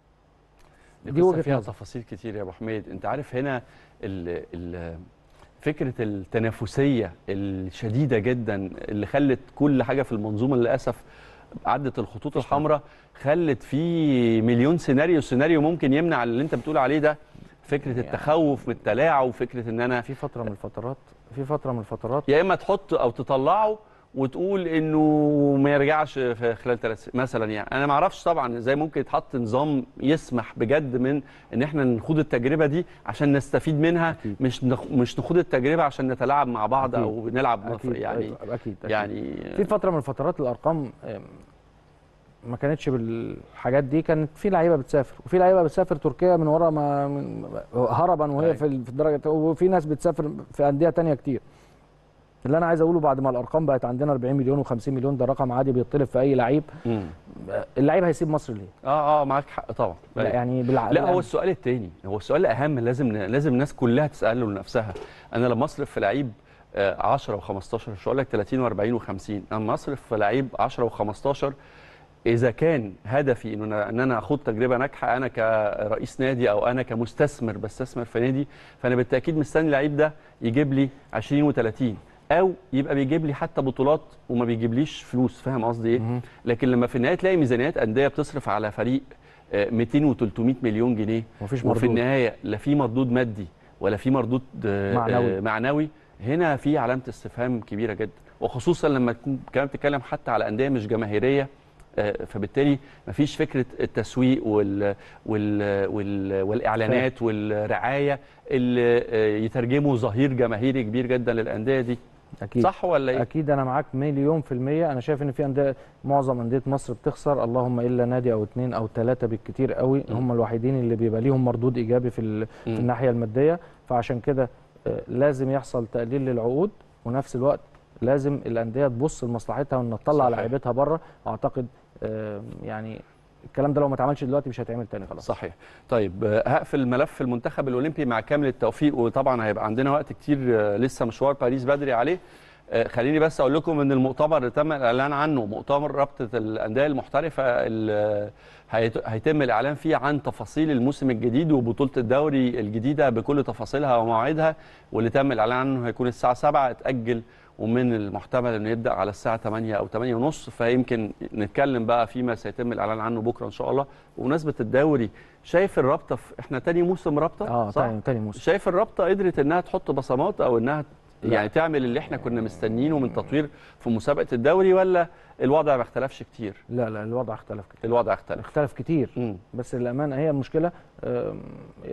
دي, دي قصة وجهة فيها نظر. تفاصيل كتير يا ابو حميد انت عارف هنا ال ال فكره التنافسيه الشديده جدا اللي خلت كل حاجه في المنظومه للاسف عدت الخطوط الحمراء خلت في مليون سيناريو سيناريو ممكن يمنع اللي انت بتقول عليه ده فكره يعني- التخوف من التلاعب فكره ان انا في فتره من الفترات في فتره من الفترات يا اما تحط او تطلعه وتقول انه ما يرجعش في خلال ثلاث سنين مثلا يعني انا ما اعرفش طبعا ازاي ممكن يتحط نظام يسمح بجد من ان احنا نخوض التجربه دي عشان نستفيد منها أكيد. مش نخ... مش نخوض التجربه عشان نتلاعب مع بعض أكيد. او نلعب مف... اكيد يعني أكيد اكيد, أكيد. يعني في فتره من الفترات الارقام آم، ما كانتش بالحاجات دي كانت في لعيبه بتسافر وفي لعيبه بتسافر تركيا من ورا ما من هربا وهي أيوة. في ال- في الدرجه وفي ناس بتسافر في انديه تانية كتير اللي انا عايز اقوله بعد ما الارقام بقت عندنا 40 مليون و50 مليون ده رقم عادي بيطلب في اي لعيب مم. اللعيب هيسيب مصر ليه؟ اه اه معاك حق طبعا لا أيوة. يعني بالعقل لا هو السؤال التاني هو السؤال الاهم لازم لازم الناس كلها تساله لنفسها انا لما اصرف في لعيب آه، 10 و15 مش هقول لك 30 و40 و50 اما اصرف في لعيب 10 و15 اذا كان هدفي ان انا ان انا اخوض تجربه ناجحه انا كرئيس نادي او انا كمستثمر بستثمر في نادي فانا بالتاكيد مستني اللعيب ده يجيب لي 20 و30 او يبقى بيجيب لي حتى بطولات وما بيجيبليش فلوس فاهم قصدي ايه مهم. لكن لما في النهايه تلاقي ميزانيات انديه بتصرف على فريق آه، 200 و300 مليون جنيه مفيش وفي مردود النهايه لا في مردود مادي ولا في مردود آه، معنوي. آه، معنوي هنا في علامه استفهام كبيره جدا وخصوصا لما تكون كمان بتتكلم حتى على انديه مش جماهيريه آه، فبالتالي مفيش فكره التسويق وال وال وال والاعلانات والرعايه اللي آه، يترجموا ظهير جماهيري كبير جدا للانديه دي اكيد صح ولا ايه؟ اكيد انا معاك مليون في الميه انا شايف ان في انديه معظم انديه مصر بتخسر اللهم الا نادي او اتنين او ثلاثه بالكتير قوي م. هم الوحيدين اللي بيبقى ليهم مردود ايجابي في, ال- في مم. الناحيه الماديه فعشان كده آه، لازم يحصل تقليل للعقود ونفس الوقت لازم الانديه تبص لمصلحتها وان تطلع صحيح. لعيبتها بره اعتقد آه، يعني الكلام ده لو ما اتعملش دلوقتي مش هيتعمل تاني خلاص صحيح طيب آه، هقفل ملف المنتخب الاولمبي مع كامل التوفيق وطبعا هيبقى عندنا وقت كتير آه، لسه مشوار باريس بدري عليه آه، خليني بس اقول لكم ان المؤتمر اللي تم الاعلان عنه مؤتمر رابطه الانديه المحترفه اللي هيت- هيتم الاعلان فيه عن تفاصيل الموسم الجديد وبطوله الدوري الجديده بكل تفاصيلها ومواعيدها واللي تم الاعلان عنه هيكون الساعه 7 اتاجل ومن المحتمل انه يبدا على الساعه 8 او 8 ونص فيمكن نتكلم بقى فيما سيتم الاعلان عنه بكره ان شاء الله وبمناسبه الدوري شايف الرابطه في احنا تاني موسم رابطه اه صح؟ تاني تاني موسم شايف الرابطه قدرت انها تحط بصمات او انها لا. يعني تعمل اللي احنا كنا مستنيينه من تطوير في مسابقه الدوري ولا الوضع ما اختلفش كتير لا لا الوضع اختلف كتير الوضع اختلف اختلف كتير مم. بس الامانه هي المشكله آم،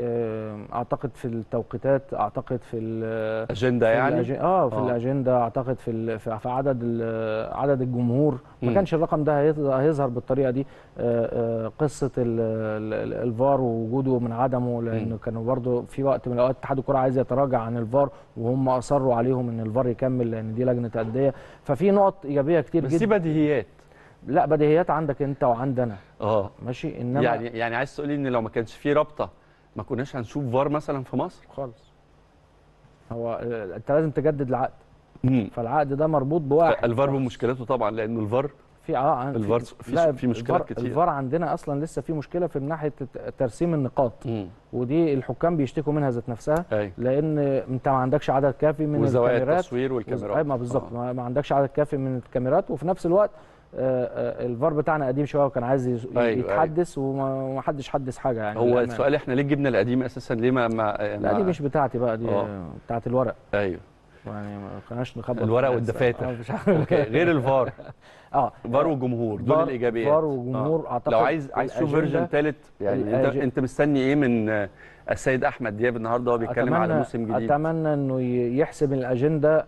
آم، اعتقد في التوقيتات اعتقد في ال- اجنده في يعني الأج- اه في آه. الاجنده اعتقد في ال- في في عدد ال- عدد الجمهور ما مم. كانش الرقم ده هيظ- هيظهر بالطريقه دي آه، آه، قصه ال- ال- ال- الفار ووجوده من عدمه لانه مم. كانوا برضو في وقت من الاوقات اتحاد الكره عايز يتراجع عن الفار وهم اصروا عليهم ان الفار يكمل لان دي لجنه انديه ففي نقط ايجابيه كتير بس دي جدا بديهيات لا بديهيات عندك انت وعندنا اه ماشي انما يعني يعني عايز تقولي ان لو ما كانش في رابطه ما كناش هنشوف فار مثلا في مصر خالص هو آه، انت لازم تجدد العقد مم. فالعقد ده مربوط بواحد الفار شخص. بمشكلته طبعا لانه الفار في اه عن- الفار في- لا، في مشكلات الفار- كتير. الفار عندنا اصلا لسه في مشكله في ناحيه الت- ترسيم النقاط مم. ودي الحكام بيشتكوا منها ذات نفسها ايوه لان انت ما عندكش عدد كافي من وزوايا الكاميرات التصوير والكاميرات اي ما بالظبط آه. ما ما عندكش عدد كافي من الكاميرات وفي نفس الوقت آه، آه، الفار بتاعنا قديم شويه وكان عايز يز- أيوة، أيوة. يتحدث وما وما حدش حدث حاجه يعني هو للأمانة. السؤال احنا ليه جبنا القديم اساسا ليه ما, ما لا دي مش بتاعتي بقى دي آه. آه، بتاعت الورق ايوه يعني ما كناش نخبط الورق في والدفاتر. آه، مش عارف. اوكي غير الفار اه فار وجمهور دول فار- الايجابيات فار وجمهور آه. اعتقد لو عايز عايز تشوف الأجندة- فيرجن ثالث يعني انت الأج- انت مستني ايه من آه، السيد احمد دياب النهارده وهو بيتكلم على أتمنى- موسم جديد اتمنى انه ي- يحسب الاجنده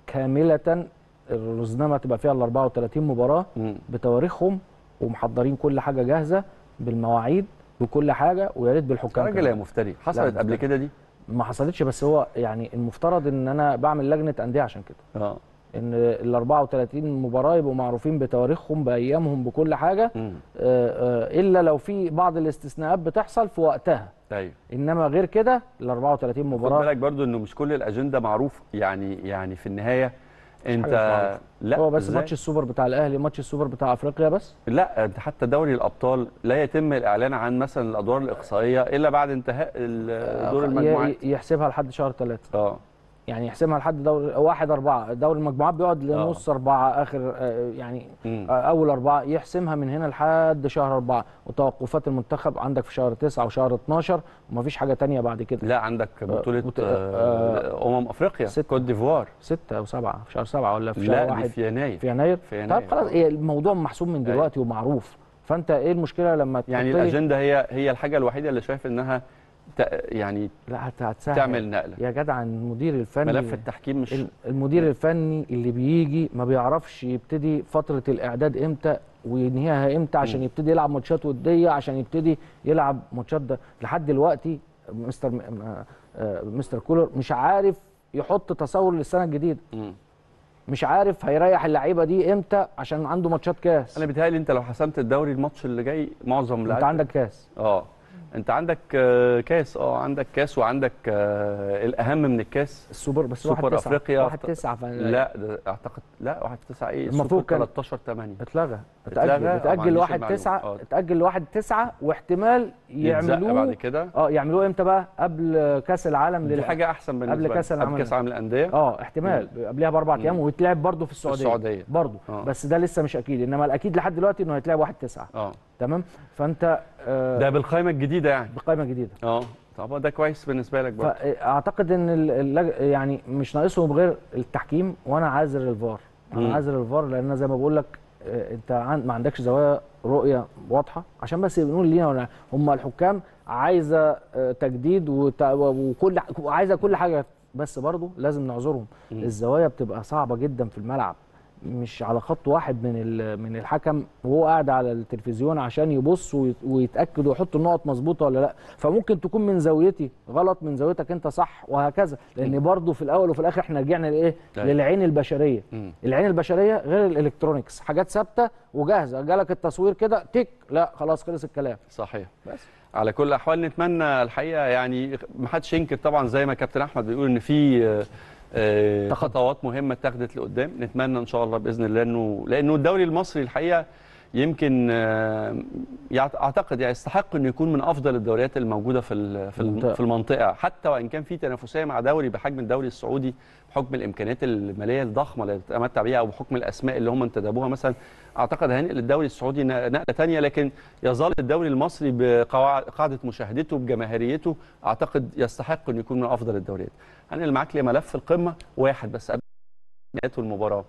كامله الرزنامه تبقى فيها ال 34 مباراه مم. بتواريخهم ومحضرين كل حاجه جاهزه بالمواعيد بكل حاجه ويا ريت بالحكام راجل يا كمان. مفتري حصلت لا، قبل مفتري. كده دي ما حصلتش بس هو يعني المفترض ان انا بعمل لجنه انديه عشان كده اه ان ال 34 مباراه يبقوا معروفين بتواريخهم بايامهم بكل حاجه مم. آه، آه، الا لو في بعض الاستثناءات بتحصل في وقتها ايوه انما غير كده ال 34 خد مباراه بالك برضو انه مش كل الاجنده معروف يعني يعني في النهايه انت مش معروفة. لا هو بس إزاي؟ ماتش السوبر بتاع الاهلي ماتش السوبر بتاع افريقيا بس لا انت حتى دوري الابطال لا يتم الاعلان عن مثلا الادوار الاقصائيه الا بعد انتهاء ال- دور ي- المجموعات ي- يحسبها لحد شهر ثلاثة اه يعني يحسبها لحد دور واحد أربعة دوري المجموعات بيقعد لنص أربعة آخر آه، يعني مم. آه، أول أربعة يحسمها من هنا لحد شهر أربعة وتوقفات المنتخب عندك في شهر تسعة وشهر 12 ومفيش حاجة تانية بعد كده لا عندك بطوله بت- آه، امم افريقيا ستة. كوت ديفوار ستة أو سبعة في شهر سبعة ولا في شهر لا دي واحد في يناير في يناير في يناير. طيب خلاص إيه الموضوع محسوب من دلوقتي ومعروف فأنت إيه المشكلة لما يعني تحط لي- الاجنده هي هي الحاجه الوحيده اللي شايف انها ت- يعني لا هت- هتسهل تعمل نقله يا جدع المدير الفني ملف التحكيم مش المدير الفني اللي بيجي ما بيعرفش يبتدي فتره الاعداد امتى وينهيها امتى عشان يبتدي يلعب ماتشات وديه عشان يبتدي يلعب ماتشات ده لحد دلوقتي مستر م- آه، آه، مستر كولر مش عارف يحط تصور للسنه الجديده مم. مش عارف هيريح اللعيبه دي امتى عشان عنده ماتشات كاس انا بيتهيألي انت لو حسمت الدوري الماتش اللي جاي معظم انت لعيبة- عندك كاس اه انت عندك آه، كاس اه عندك كاس وعندك آه، الاهم من الكاس السوبر بس سوبر واحد تسعة أفريقيا واحد تسعة ف... لا ده اعتقد لا 1 9 ايه المفروض السوبر كان- 13 8 اتلغى اتلغى؟ اتأجل آه، ما اتأجل عنديش واحد المعلومة. تسعة آه. اتأجل واحد تسعة واحتمال يتزق يعملوه بعد كده اه يعملوه امتى بقى قبل كاس العالم دي لل- حاجه احسن بالنسبه قبل لي. كأس العالم. قبل كاس العالم للانديه اه احتمال قبلها باربع مم. ايام ويتلعب برضه في السعوديه السعودية. برضه آه. بس ده لسه مش اكيد انما الاكيد لحد دلوقتي انه هيتلعب واحد تسعة اه تمام فانت آه ده بالقائمه الجديده يعني بقائمه جديده اه طب ده كويس بالنسبه لك برضه فاعتقد ان ال- اللج... يعني مش ناقصهم غير التحكيم وانا عاذر الفار مم. انا عاذر الفار لان أنا زي ما بقول لك آه، انت عن... ما عندكش زوايا رؤيه واضحه عشان بس بنقول لينا ولا هم الحكام عايزه آه، تجديد وت... وكل وعايزه كل حاجه بس برضه لازم نعذرهم مم. الزوايا بتبقى صعبه جدا في الملعب مش على خط واحد من ال- من الحكم وهو قاعد على التلفزيون عشان يبص ويت- ويتاكد ويحط النقط مظبوطه ولا لا فممكن تكون من زاويتي غلط من زاويتك انت صح وهكذا لان برضو في الاول وفي الاخر احنا رجعنا لايه أيوة. للعين البشريه مم. العين البشريه غير الالكترونيكس حاجات ثابته وجاهزه جالك التصوير كده تك لا خلاص خلص الكلام صحيح بس على كل الاحوال نتمنى الحقيقه يعني ما حدش ينكر طبعا زي ما كابتن احمد بيقول ان في آه، آه، تقدم. خطوات مهمه اتخذت لقدام نتمنى ان شاء الله باذن الله انه لانه الدوري المصري الحقيقه يمكن آه، يعت- اعتقد يعني يستحق انه يكون من افضل الدوريات الموجوده في ال- في الم- المنطقة. في المنطقه حتى وان كان في تنافسيه مع دوري بحجم الدوري السعودي بحكم الامكانيات الماليه الضخمه اللي بتتمتع بيها او بحكم الاسماء اللي هم انتدبوها مثلا اعتقد هينقل الدوري السعودي ن- نقله ثانيه لكن يظل الدوري المصري بقاعده مشاهدته بجماهيريته اعتقد يستحق انه يكون من افضل الدوريات. هنقل معاك لملف القمه واحد بس قبل نهايه المباراه.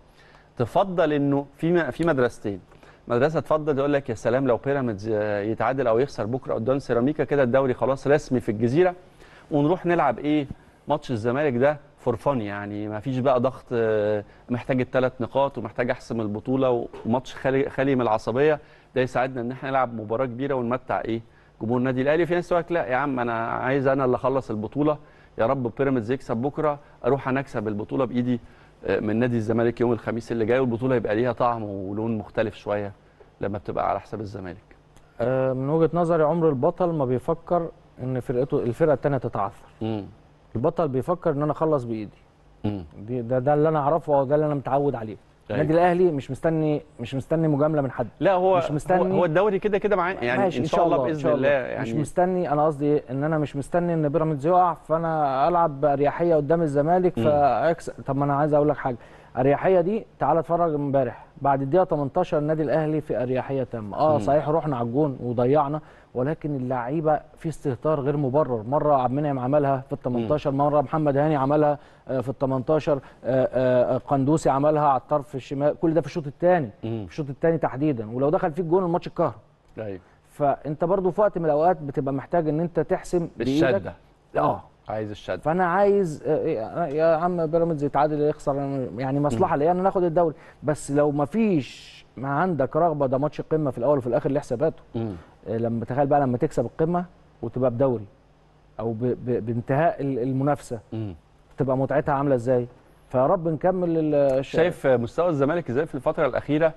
تفضل انه في م- في مدرستين. مدرسه تفضل تقول لك يا سلام لو بيراميدز يتعادل او يخسر بكره قدام سيراميكا كده الدوري خلاص رسمي في الجزيره ونروح نلعب ايه ماتش الزمالك ده فور فن يعني ما فيش بقى ضغط آه، محتاج الثلاث نقاط ومحتاج احسم البطوله وماتش خالي خالي من العصبيه ده يساعدنا ان احنا نلعب مباراه كبيره ونمتع ايه جمهور النادي الاهلي في ناس تقول لك لا يا عم انا عايز انا اللي اخلص البطوله يا رب بيراميدز يكسب بكره اروح انا اكسب البطوله بايدي آه، من نادي الزمالك يوم الخميس اللي جاي والبطوله يبقى ليها طعم ولون مختلف شويه لما بتبقى على حساب الزمالك آه، من وجهه نظري عمر البطل ما بيفكر ان فرقته الفرقه الثانيه تتعثر امم البطل بيفكر ان انا اخلص بايدي امم دي- ده ده اللي انا اعرفه او ده اللي انا متعود عليه النادي الاهلي مش مستني مش مستني مجامله من حد لا هو مش مستني- هو, هو الدوري كده كده معاه يعني ماشي ان شاء الله باذن شاء الله مش يعني مستني انا قصدي إيه؟ ان انا مش مستني ان بيراميدز يقع فانا العب باريحيه قدام الزمالك مم. فاكسب طب ما انا عايز اقول لك حاجه اريحيه دي تعال اتفرج امبارح بعد الدقيقه 18 النادي الاهلي في اريحيه تامه اه مم. صحيح رحنا على الجون وضيعنا ولكن اللعيبه في استهتار غير مبرر مره عبد المنعم عملها في ال 18 مره محمد هاني عملها آه، في ال 18 آه، آه، قندوسي عملها على الطرف الشمال كل ده في الشوط الثاني مم. في الشوط الثاني تحديدا ولو دخل فيك جون الماتش اتكهرب ايوه فانت برضو في وقت من الاوقات بتبقى محتاج ان انت تحسم بايدك الشده اه عايز الشده فانا عايز آه، يا يا عم بيراميدز يتعادل يخسر يعني مصلحه ليا انا ناخد الدوري بس لو ما فيش ما عندك رغبه ده ماتش قمه في الاول وفي الاخر ليه حساباته مم. آه، لما تخيل بقى لما تكسب القمه وتبقى بدوري او ب- ب- بانتهاء ال- المنافسه مم. تبقى متعتها عامله ازاي فيا رب نكمل ال- الش- شايف مستوى الزمالك ازاي في الفتره الاخيره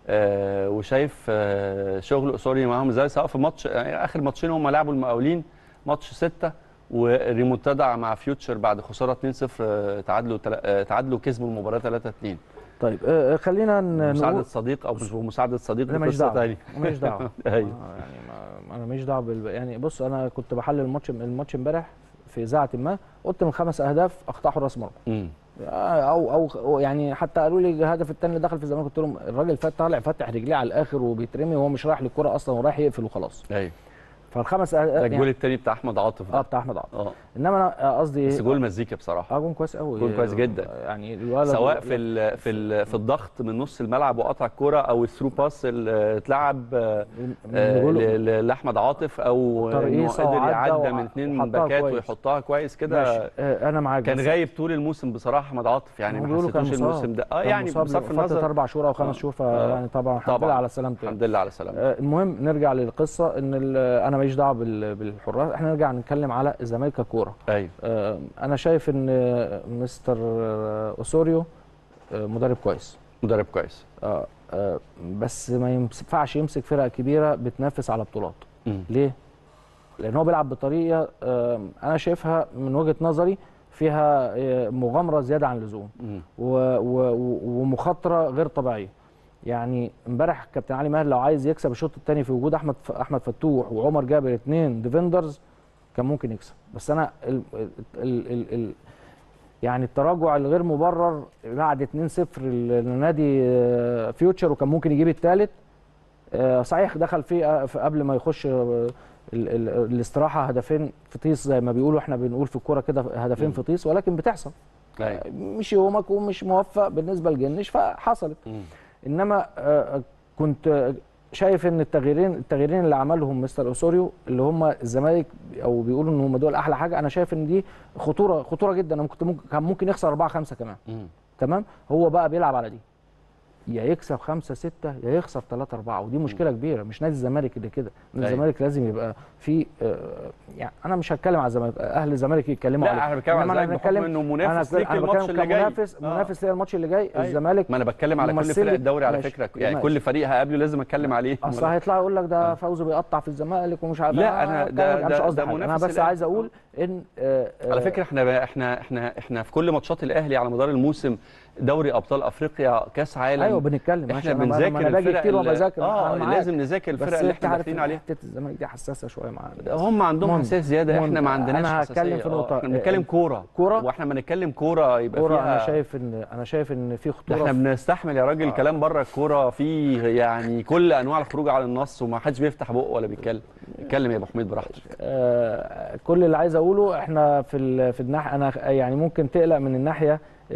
آه وشايف آه شغل اسوري معاهم ازاي سواء في ماتش يعني اخر ماتشين هم لعبوا المقاولين ماتش 6 وريمونتادا مع فيوتشر بعد خساره 2-0 آه، تعادلوا تلا- آه، تعادلوا كسبوا المباراه 3-2 طيب آه، آه، خلينا ن- مساعده نقول صديق او مش بمساعده صديق لا دي ماليش قصه دعوه ثانيه ماليش دعوه ايوه آه، يعني ما انا ماليش دعوه بال... يعني بص انا كنت بحلل الماتش الماتش امبارح في اذاعه ما قلت من خمس اهداف اخطاء حراس مرمى مم. او او أو يعني حتى قالوا لي الهدف الثاني اللي دخل في الزمالك قلت لهم الراجل فات طالع فاتح رجليه على الاخر وبيترمي وهو مش رايح للكره اصلا ورايح يقفل وخلاص ايوه فالخمس ده اهداف الجول يعني الثاني بتاع احمد عاطف اه ده بتاع احمد عاطف اه انما انا آه، قصدي بس ايه جول مزيكا بصراحه اه جون كويس قوي جون كويس جدا. يعني الولد سواء في ال في ال في الضغط من نص الملعب وقطع الكوره او الثرو باس اللي اتلعب آه، من آه، جوله- ل- ل- لاحمد عاطف او انه ترقيصة قدر وعدى يعدى وع- من اثنين وحطها باكات كويس. ويحطها كويس ماشي كده آه، انا معاك كان بس غايب طول الموسم بصراحه احمد عاطف يعني هم ما بيقولوا كان حسيتوش مصاب. الموسم ده اه كان يعني مصاب بصرف فتره النظر اربع شهور او آه. خمس شهور آه. فيعني طبعا الحمد طبعاً. لله على سلامته يعني. الحمد لله على سلامته آه، المهم نرجع للقصه ان ال- انا ماليش دعوه بال- بالحراس احنا نرجع نتكلم على الزمالك ككوره ايوه آه، انا شايف ان آه، مستر آه، اوسوريو آه، مدرب كويس مدرب كويس آه، آه، بس ما ينفعش يمسك فرق كبيره بتنافس على بطولات مم. ليه لان هو بيلعب بطريقه آه، انا شايفها من وجهه نظري فيها آه، مغامره زياده عن اللزوم مم. و- و- و- ومخاطره غير طبيعيه يعني امبارح كابتن علي ماهر لو عايز يكسب الشوط الثاني في وجود احمد ف- احمد فتوح وعمر جابر اثنين ديفندرز كان ممكن يكسب بس انا ال ال ال ال ال يعني التراجع الغير مبرر بعد 2-0 لنادي آه، فيوتشر وكان ممكن يجيب الثالث صحيح دخل فيه آه، في قبل ما يخش آه، ال ال الاستراحه هدفين في طيس زي ما بيقولوا احنا بنقول في الكوره كده هدفين مم. في طيس ولكن بتحصل ايوه مش يومك ومش موفق بالنسبه لجنش فحصلت مم. انما آه، كنت آه، شايف ان التغييرين التغييرين اللي عملهم مستر اوسوريو اللي هم الزمالك او بيقولوا ان هم دول احلى حاجه انا شايف ان دي خطوره خطوره جدا انا كنت ممكن كان ممكن يخسر 4 5 كمان مم. تمام هو بقى بيلعب على دي يا يكسب 5 6 يا يخسر 3 4 ودي مشكله كبيره مش نادي الزمالك اللي كده نادي أيوة. الزمالك لازم يبقى في آه، يعني انا مش هتكلم على الزمالك اهل الزمالك يتكلموا لا عليه احنا بنتكلم إنما على أنا الزمالك بحكم بتكلم- انه انا منافس ليك أنا الماتش بتكلم اللي جاي كمنافس آه. منافس ليا الماتش اللي جاي أيوة. الزمالك ما انا بتكلم على كل ممثلي- فرق الدوري على ماشي. فكره يعني ماشي. كل فريق هقابله لازم اتكلم عليه اصل هيطلع يقول لك ده فوزه بيقطع في الزمالك ومش عارف لا، آه، أنا كلام- ده- أنا ده- مش قصدي ده حاجة. انا منافس بس الأهلي. عايز اقول ان آه، آه، على فكره احنا احنا احنا احنا في كل ماتشات الاهلي على مدار الموسم دوري ابطال افريقيا كاس عالم ايوه بنتكلم ماشي، احنا أنا- أنا- بنذاكر أنا باجي الفرق كتير اللي- وبذاكر اه أنا معاك. لازم نذاكر بس الفرق اللي انت احنا عارف داخلين إن عليها حته الزمالك دي حساسه شويه معانا هم عندهم المهم- حساسيه زياده المهم، احنا ما عندناش أنا هتكلم حساسية. في آه، نقطة. احنا بنتكلم كوره كورة؟ واحنا ما نتكلم كوره يبقى كوره فيها انا شايف ان انا شايف ان في ده خطوره احنا في- بنستحمل يا راجل كلام بره الكوره فيه يعني كل انواع الخروج على النص وما حدش بيفتح بقه ولا بيتكلم اتكلم يا ابو حميد براحتك آه، كل اللي عايز اقوله احنا في ال- في الناحيه انا يعني ممكن تقلق من الناحيه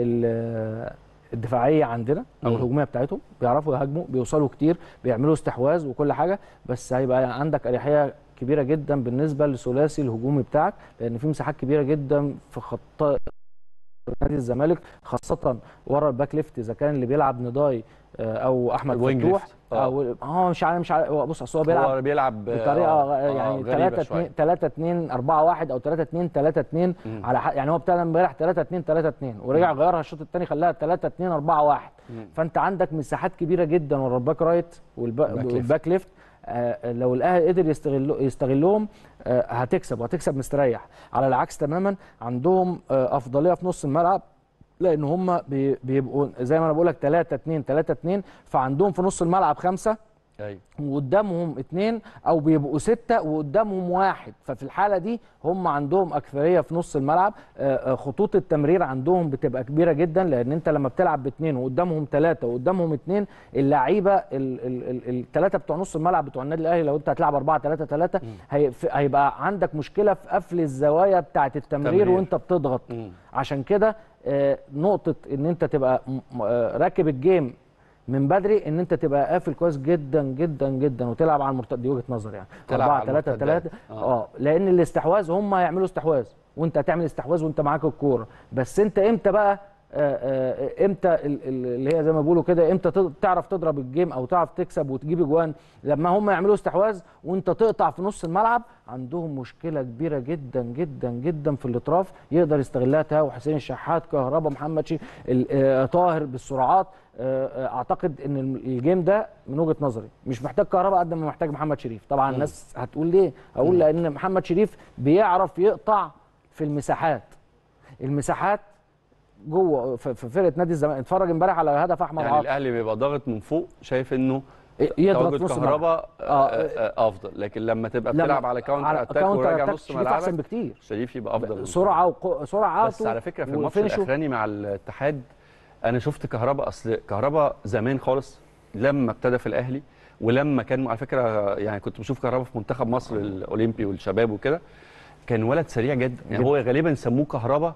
ال- الدفاعيه عندنا او مم. الهجوميه بتاعتهم بيعرفوا يهاجموا بيوصلوا كتير بيعملوا استحواذ وكل حاجه بس هيبقى عندك اريحيه كبيره جدا بالنسبه للثلاثي الهجومي بتاعك لان في مساحات كبيره جدا في خط نادي الزمالك خاصه ورا الباك ليفت اذا كان اللي بيلعب نضاي آه، او احمد الوينج فتوح ليفت. آه. او هو مش عارف مش عارف هو بص اصل هو بيلعب هو بيلعب بطريقه آه، آه يعني غريبة 3 شوية. 2 3 2 4 1 او 3 2 3 2 مم. على حق يعني هو ابتدى امبارح 3 2 3 2 ورجع غيرها الشوط الثاني خلاها 3 2 4 1 مم. فانت عندك مساحات كبيره جدا ورا الباك رايت والباك, الباك ليفت. والباك ليفت آه لو الاهلي قدر يستغل يستغلهم آه هتكسب وهتكسب مستريح على العكس تماما عندهم آه افضليه في نص الملعب لان هم بي- بيبقوا زي ما انا بقول لك 3 2 3 2 فعندهم في نص الملعب خمسه ايوه وقدامهم اتنين او بيبقوا ستة وقدامهم واحد ففي الحالة دي هم عندهم اكثرية في نص الملعب آه، آه، خطوط التمرير عندهم بتبقى كبيرة جدا لان انت لما بتلعب باتنين وقدامهم ثلاثة وقدامهم اتنين اللعيبة الثلاثة بتوع نص الملعب بتوع النادي الاهلي لو انت هتلعب 4 3 3 هيبقى عندك مشكلة في قفل الزوايا بتاعة التمرير تمرير. وانت بتضغط مم. عشان كده آه، نقطة ان انت تبقى م- م- آه، راكب الجيم من بدري ان انت تبقى قافل كويس جدا جدا جدا وتلعب على المرتد دي وجهه نظري يعني تلعب 4 على 3 المرتدات. 3 آه. اه لان الاستحواذ هم هيعملوا استحواذ وانت هتعمل استحواذ وانت معاك الكوره بس انت امتى بقى آه، آه، امتى ال- ال- اللي هي زي ما بيقولوا كده امتى تض- تعرف تضرب الجيم او تعرف تكسب وتجيب اجوان لما هم يعملوا استحواذ وانت تقطع في نص الملعب عندهم مشكله كبيره جدا جدا جدا في الاطراف يقدر يستغلها تاو حسين الشحات كهربا محمد شي ال- آه، طاهر بالسرعات آه، آه، اعتقد ان الم- الجيم ده من وجهه نظري مش محتاج كهربا قد ما محتاج محمد شريف طبعا الناس هتقول ليه اقول لان محمد شريف بيعرف يقطع في المساحات المساحات جوه في في فرقه نادي الزمالك اتفرج امبارح على هدف احمد يعني عاطف الاهلي بيبقى ضاغط من فوق شايف انه يضغط تواجد في نص الملعب كهربا آه، آه. آه، افضل لكن لما تبقى لما- بتلعب على كاونتر على اتاك كاونتر وراجع أتاك نص شريف احسن ملعبك بكتير شريف يبقى افضل سرعه وق... سرعه بس على فكره في الماتش وفينشه. الاخراني مع الاتحاد انا شفت كهربا اصل كهربا زمان خالص لما ابتدى في الاهلي ولما كان على فكره يعني كنت بشوف كهربا في منتخب مصر الاولمبي والشباب وكده كان ولد سريع جدا يعني جدا. هو غالبا سموه كهربا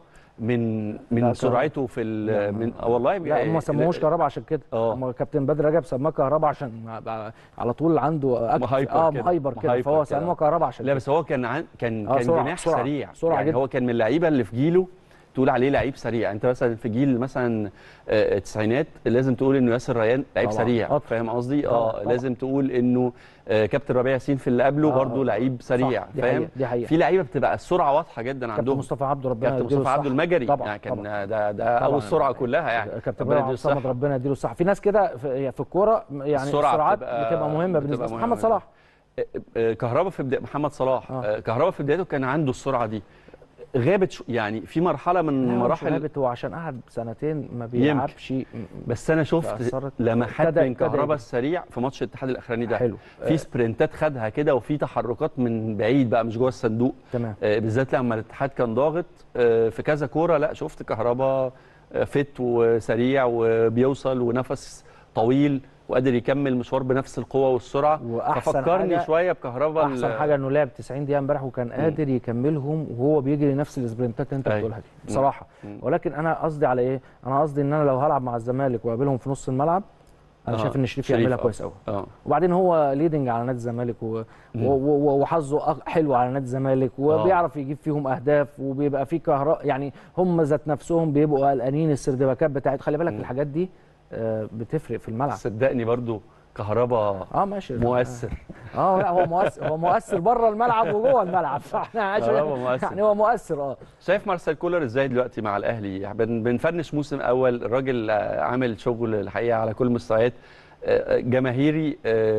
من لا، من كهربا. سرعته في ال- من آه والله لا هم ما سموهوش كهربا عشان كده آه. هم كابتن بدر رجب سماه كهربا عشان ما- على طول عنده أكت... مهايبر اه كده. مهايبر كده مهايبر فهو كده. سموه كهربا عشان لا كده بس هو كان عن كان آه، كان سرعة- جناح سرعة. سريع سرعة يعني جدا. هو كان من اللعيبه اللي في جيله تقول عليه لعيب سريع انت مثلا في جيل مثلا آه، التسعينات لازم تقول انه ياسر ريان لعيب طبعاً. سريع آه. فاهم قصدي طبعاً. اه طبعاً. لازم تقول انه آه، كابتن ربيع ياسين في اللي قبله آه، برضه آه. لعيب سريع صح، دي فاهم حقيقة، دي حقيقة. في لعيبه بتبقى السرعه واضحه جدا كابتن عندهم مصطفى عبده ربنا كابتن يديله مصطفى عبده الصحة. المجري طبعا يعني كان طبعا. ده ده طبعاً. اول سرعه كلها يعني كابتن ربنا ابراهيم يديله عبد الصمد الصحة. ربنا يديله الصحه في ناس كده في, في الكوره يعني السرعة السرعات بتبقى- بتبقى, مهمه بتبقى بالنسبه مهمة محمد صلاح آه، آه، كهربا في بداية محمد صلاح آه. آه، كهربا في بدايته كان عنده السرعه دي غابت شو يعني في مرحله من لا، هو مش مراحل غابت، هو عشان قعد سنتين ما بيلعبش بس انا شفت تأثرت. لمحات ابتدى- من ابتدى كهربا يبقى. السريع في ماتش الاتحاد الاخراني ده حلو. في سبرنتات خدها كده وفي تحركات من بعيد بقى مش جوه الصندوق تمام آه، بالذات لما الاتحاد كان ضاغط آه، في كذا كوره لا شفت كهربا آه، فت وسريع وبيوصل ونفس طويل وقادر يكمل مشوار بنفس القوه والسرعه وأحسن ففكرني حاجة- شويه بكهربا ال- احسن حاجه انه لعب 90 دقيقه امبارح وكان قادر يكملهم وهو بيجري نفس السبرنتات اللي انت أيوة. بتقولها دي بصراحه مم. ولكن انا قصدي على ايه انا قصدي ان انا لو هلعب مع الزمالك واقابلهم في نص الملعب انا آه، شايف ان شريف شريف، يعملها آه. كويس قوي اه وبعدين هو ليدنج على نادي الزمالك و... و... و... وحظه أق- حلو على نادي الزمالك وبيعرف يجيب فيهم اهداف وبيبقى في كهرباء يعني هم ذات نفسهم بيبقوا قلقانين السردباكات بتاعت خلي بالك الحاجات دي آه، بتفرق في الملعب صدقني برضو كهربا اه ماشي مؤثر اه لا هو مؤثر هو مؤثر بره الملعب وجوه الملعب فاحنا عشان آه، هو مؤثر. يعني هو مؤثر اه شايف مارسيل كولر ازاي دلوقتي مع الاهلي يعني بن- بنفنش موسم اول الراجل آه، عامل شغل الحقيقه على كل المستويات آه، جماهيري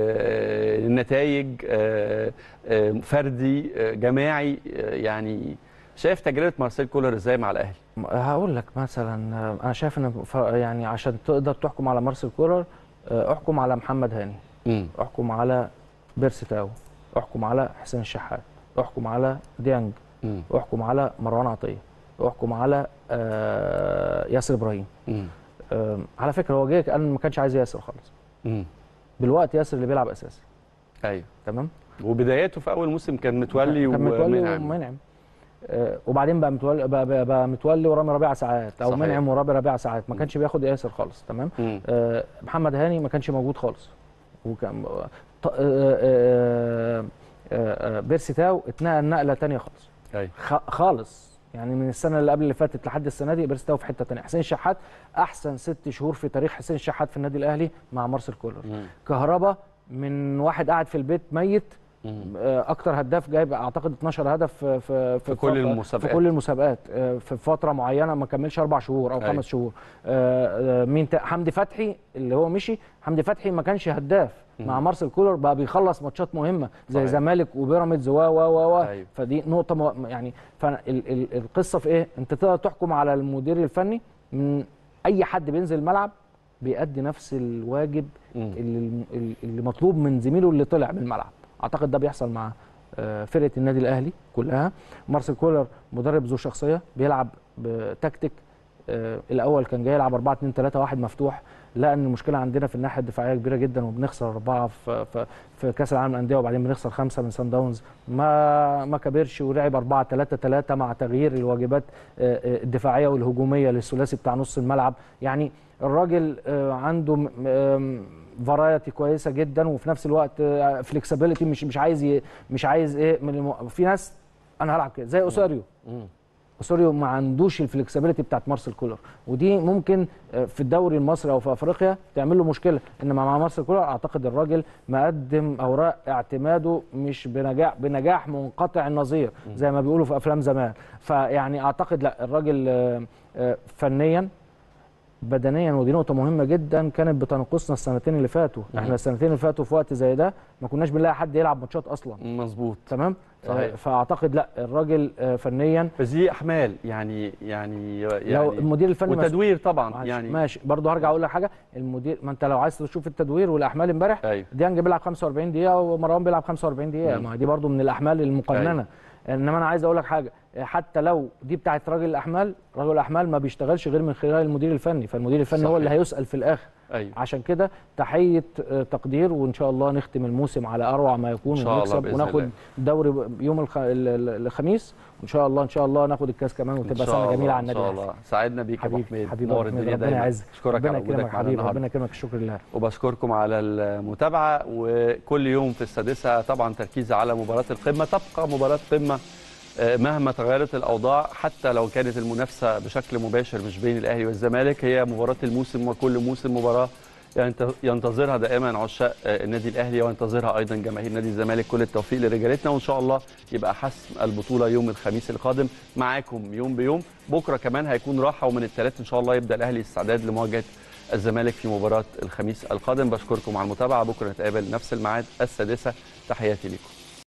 آه، نتائج آه، آه، فردي آه، جماعي آه، يعني شايف تجربه مارسيل كولر ازاي مع الاهلي هقول لك مثلا آه، انا شايف ان ف- يعني عشان تقدر تحكم على مارسيل كولر آه، احكم على محمد هاني امم احكم على بيرسي تاو احكم على حسين الشحات احكم على ديانج امم احكم على مروان عطيه احكم على آه، ياسر ابراهيم امم آه، على فكره هو جه قال ما كانش عايز ياسر خالص امم دلوقتي ياسر اللي بيلعب اساسي ايوه تمام وبداياته في اول موسم كان متولي كان متولي ومنعم ومنعم آه، وبعدين بقى متولي بقى, بقى, بقى متولي ورامي ربيعه ساعات او صحيح. منعم ورامي ربيعه ساعات ما كانش بياخد ياسر خالص تمام مم. آه، محمد هاني ما كانش موجود خالص وكان ط- آه، آه، آه، آه، بيرسي تاو اتنقل نقله تانية خالص ايوه خ- خالص يعني من السنه اللي قبل اللي فاتت لحد السنه دي بيرسي تاو في حته تانية حسين شحات احسن ست شهور في تاريخ حسين شحات في النادي الاهلي مع مارسيل كولر مم. كهربا من واحد قاعد في البيت ميت مم. آه، اكتر هداف جايب اعتقد 12 هدف في في في كل فترة- المسابقات. في كل المسابقات آه، في فتره معينه ما كملش اربع شهور او أيوة. خمس شهور آه، آه، مين تا- حمدي فتحي اللي هو مشي حمدي فتحي ما كانش هداف مع مارسيل كولر بقى بيخلص ماتشات مهمه زي صحيح. زمالك وبيراميدز و و و و أيوة. فدي نقطه مو يعني فالقصه في ايه انت تقدر تحكم على المدير الفني من اي حد بينزل الملعب بيأدي نفس الواجب مم. اللي, اللي مطلوب من زميله اللي طلع من الملعب اعتقد ده بيحصل مع آه، فرقه النادي الاهلي كلها مارسيل كولر مدرب ذو شخصيه بيلعب بتكتيك آه، الاول كان جاي يلعب 4 2 3 1 مفتوح لقى ان المشكله عندنا في الناحيه الدفاعيه كبيره جدا وبنخسر اربعه في في, في كاس العالم للانديه وبعدين بنخسر خمسه من سان داونز ما ما كبرش ولعب 4 3 3 مع تغيير الواجبات آه، آه، الدفاعيه والهجوميه للثلاثي بتاع نص الملعب يعني الراجل آه، عنده فرايتي كويسه جدا وفي نفس الوقت فليكسبيليتي مش مش عايز ي- مش عايز ايه من الم... في ناس انا هلعب كده زي اوساريو مم. اوسوريو ما عندوش الفلكسبيليتي بتاعت مارسيل كولر ودي ممكن آه، في الدوري المصري او في افريقيا تعمل له مشكله انما مع مارسيل كولر اعتقد الراجل مقدم اوراق اعتماده مش بنجاح بنجاح منقطع النظير زي ما بيقولوا في افلام زمان فيعني اعتقد لا الراجل آه، آه، فنيا بدنيا ودي نقطه مهمه جدا كانت بتنقصنا السنتين اللي فاتوا احنا السنتين اللي فاتوا في وقت زي ده ما كناش بنلاقي حد يلعب ماتشات اصلا مظبوط تمام صحيح. آه، فاعتقد لا الراجل آه، فنيا بس دي احمال يعني يعني يعني لو المدير الفني مسؤول- وتدوير طبعا معلش، يعني ماشي برضه هرجع اقول لك حاجه المدير ما انت لو عايز تشوف التدوير والاحمال امبارح ايوه ديانج بيلعب 45 دقيقه ومروان بيلعب 45 دقيقه مم. ما دي برضه من الاحمال المقننه انما انا عايز اقول لك حاجه حتى لو دي بتاعت راجل الاحمال راجل الاحمال ما بيشتغلش غير من خلال المدير الفني فالمدير الفني هو صحيح. اللي هيسال في الاخر ايوه عشان كده تحيه آه، تقدير وان شاء الله نختم الموسم على اروع ما يكون إن شاء الله ونكسب بإذن وناخد الله. الدوري يوم الخ... ال- ال- الخميس وان شاء الله ان شاء الله ناخد الكاس كمان إن وتبقى شاء سنه الله، جميله على ان النادي شاء الأهلي. الله سعدنا بيك يا ابو حبيبي حميد حبيبي نور أبو حميد، الدنيا ربنا دايما يعزك اشكرك ربنا على يكرمك وجودك يا معانا حبيبي النهارده ربنا يكرمك الشكر لله وبشكركم على المتابعه وكل يوم في السادسه طبعا تركيز على مباراه القمه تبقى مباراه قمه آه، مهما تغيرت الاوضاع حتى لو كانت المنافسه بشكل مباشر مش بين الاهلي والزمالك هي مباراه الموسم وكل موسم مباراه ينت- ينتظرها دائما عشاق آه، النادي الاهلي وينتظرها ايضا جماهير نادي الزمالك كل التوفيق لرجالتنا وان شاء الله يبقى حسم البطوله يوم الخميس القادم معاكم يوم بيوم بكره كمان هيكون راحه ومن الثلاث ان شاء الله يبدا الاهلي استعداد لمواجهه الزمالك في مباراه الخميس القادم بشكركم على المتابعه بكره نتقابل نفس الميعاد السادسه تحياتي لكم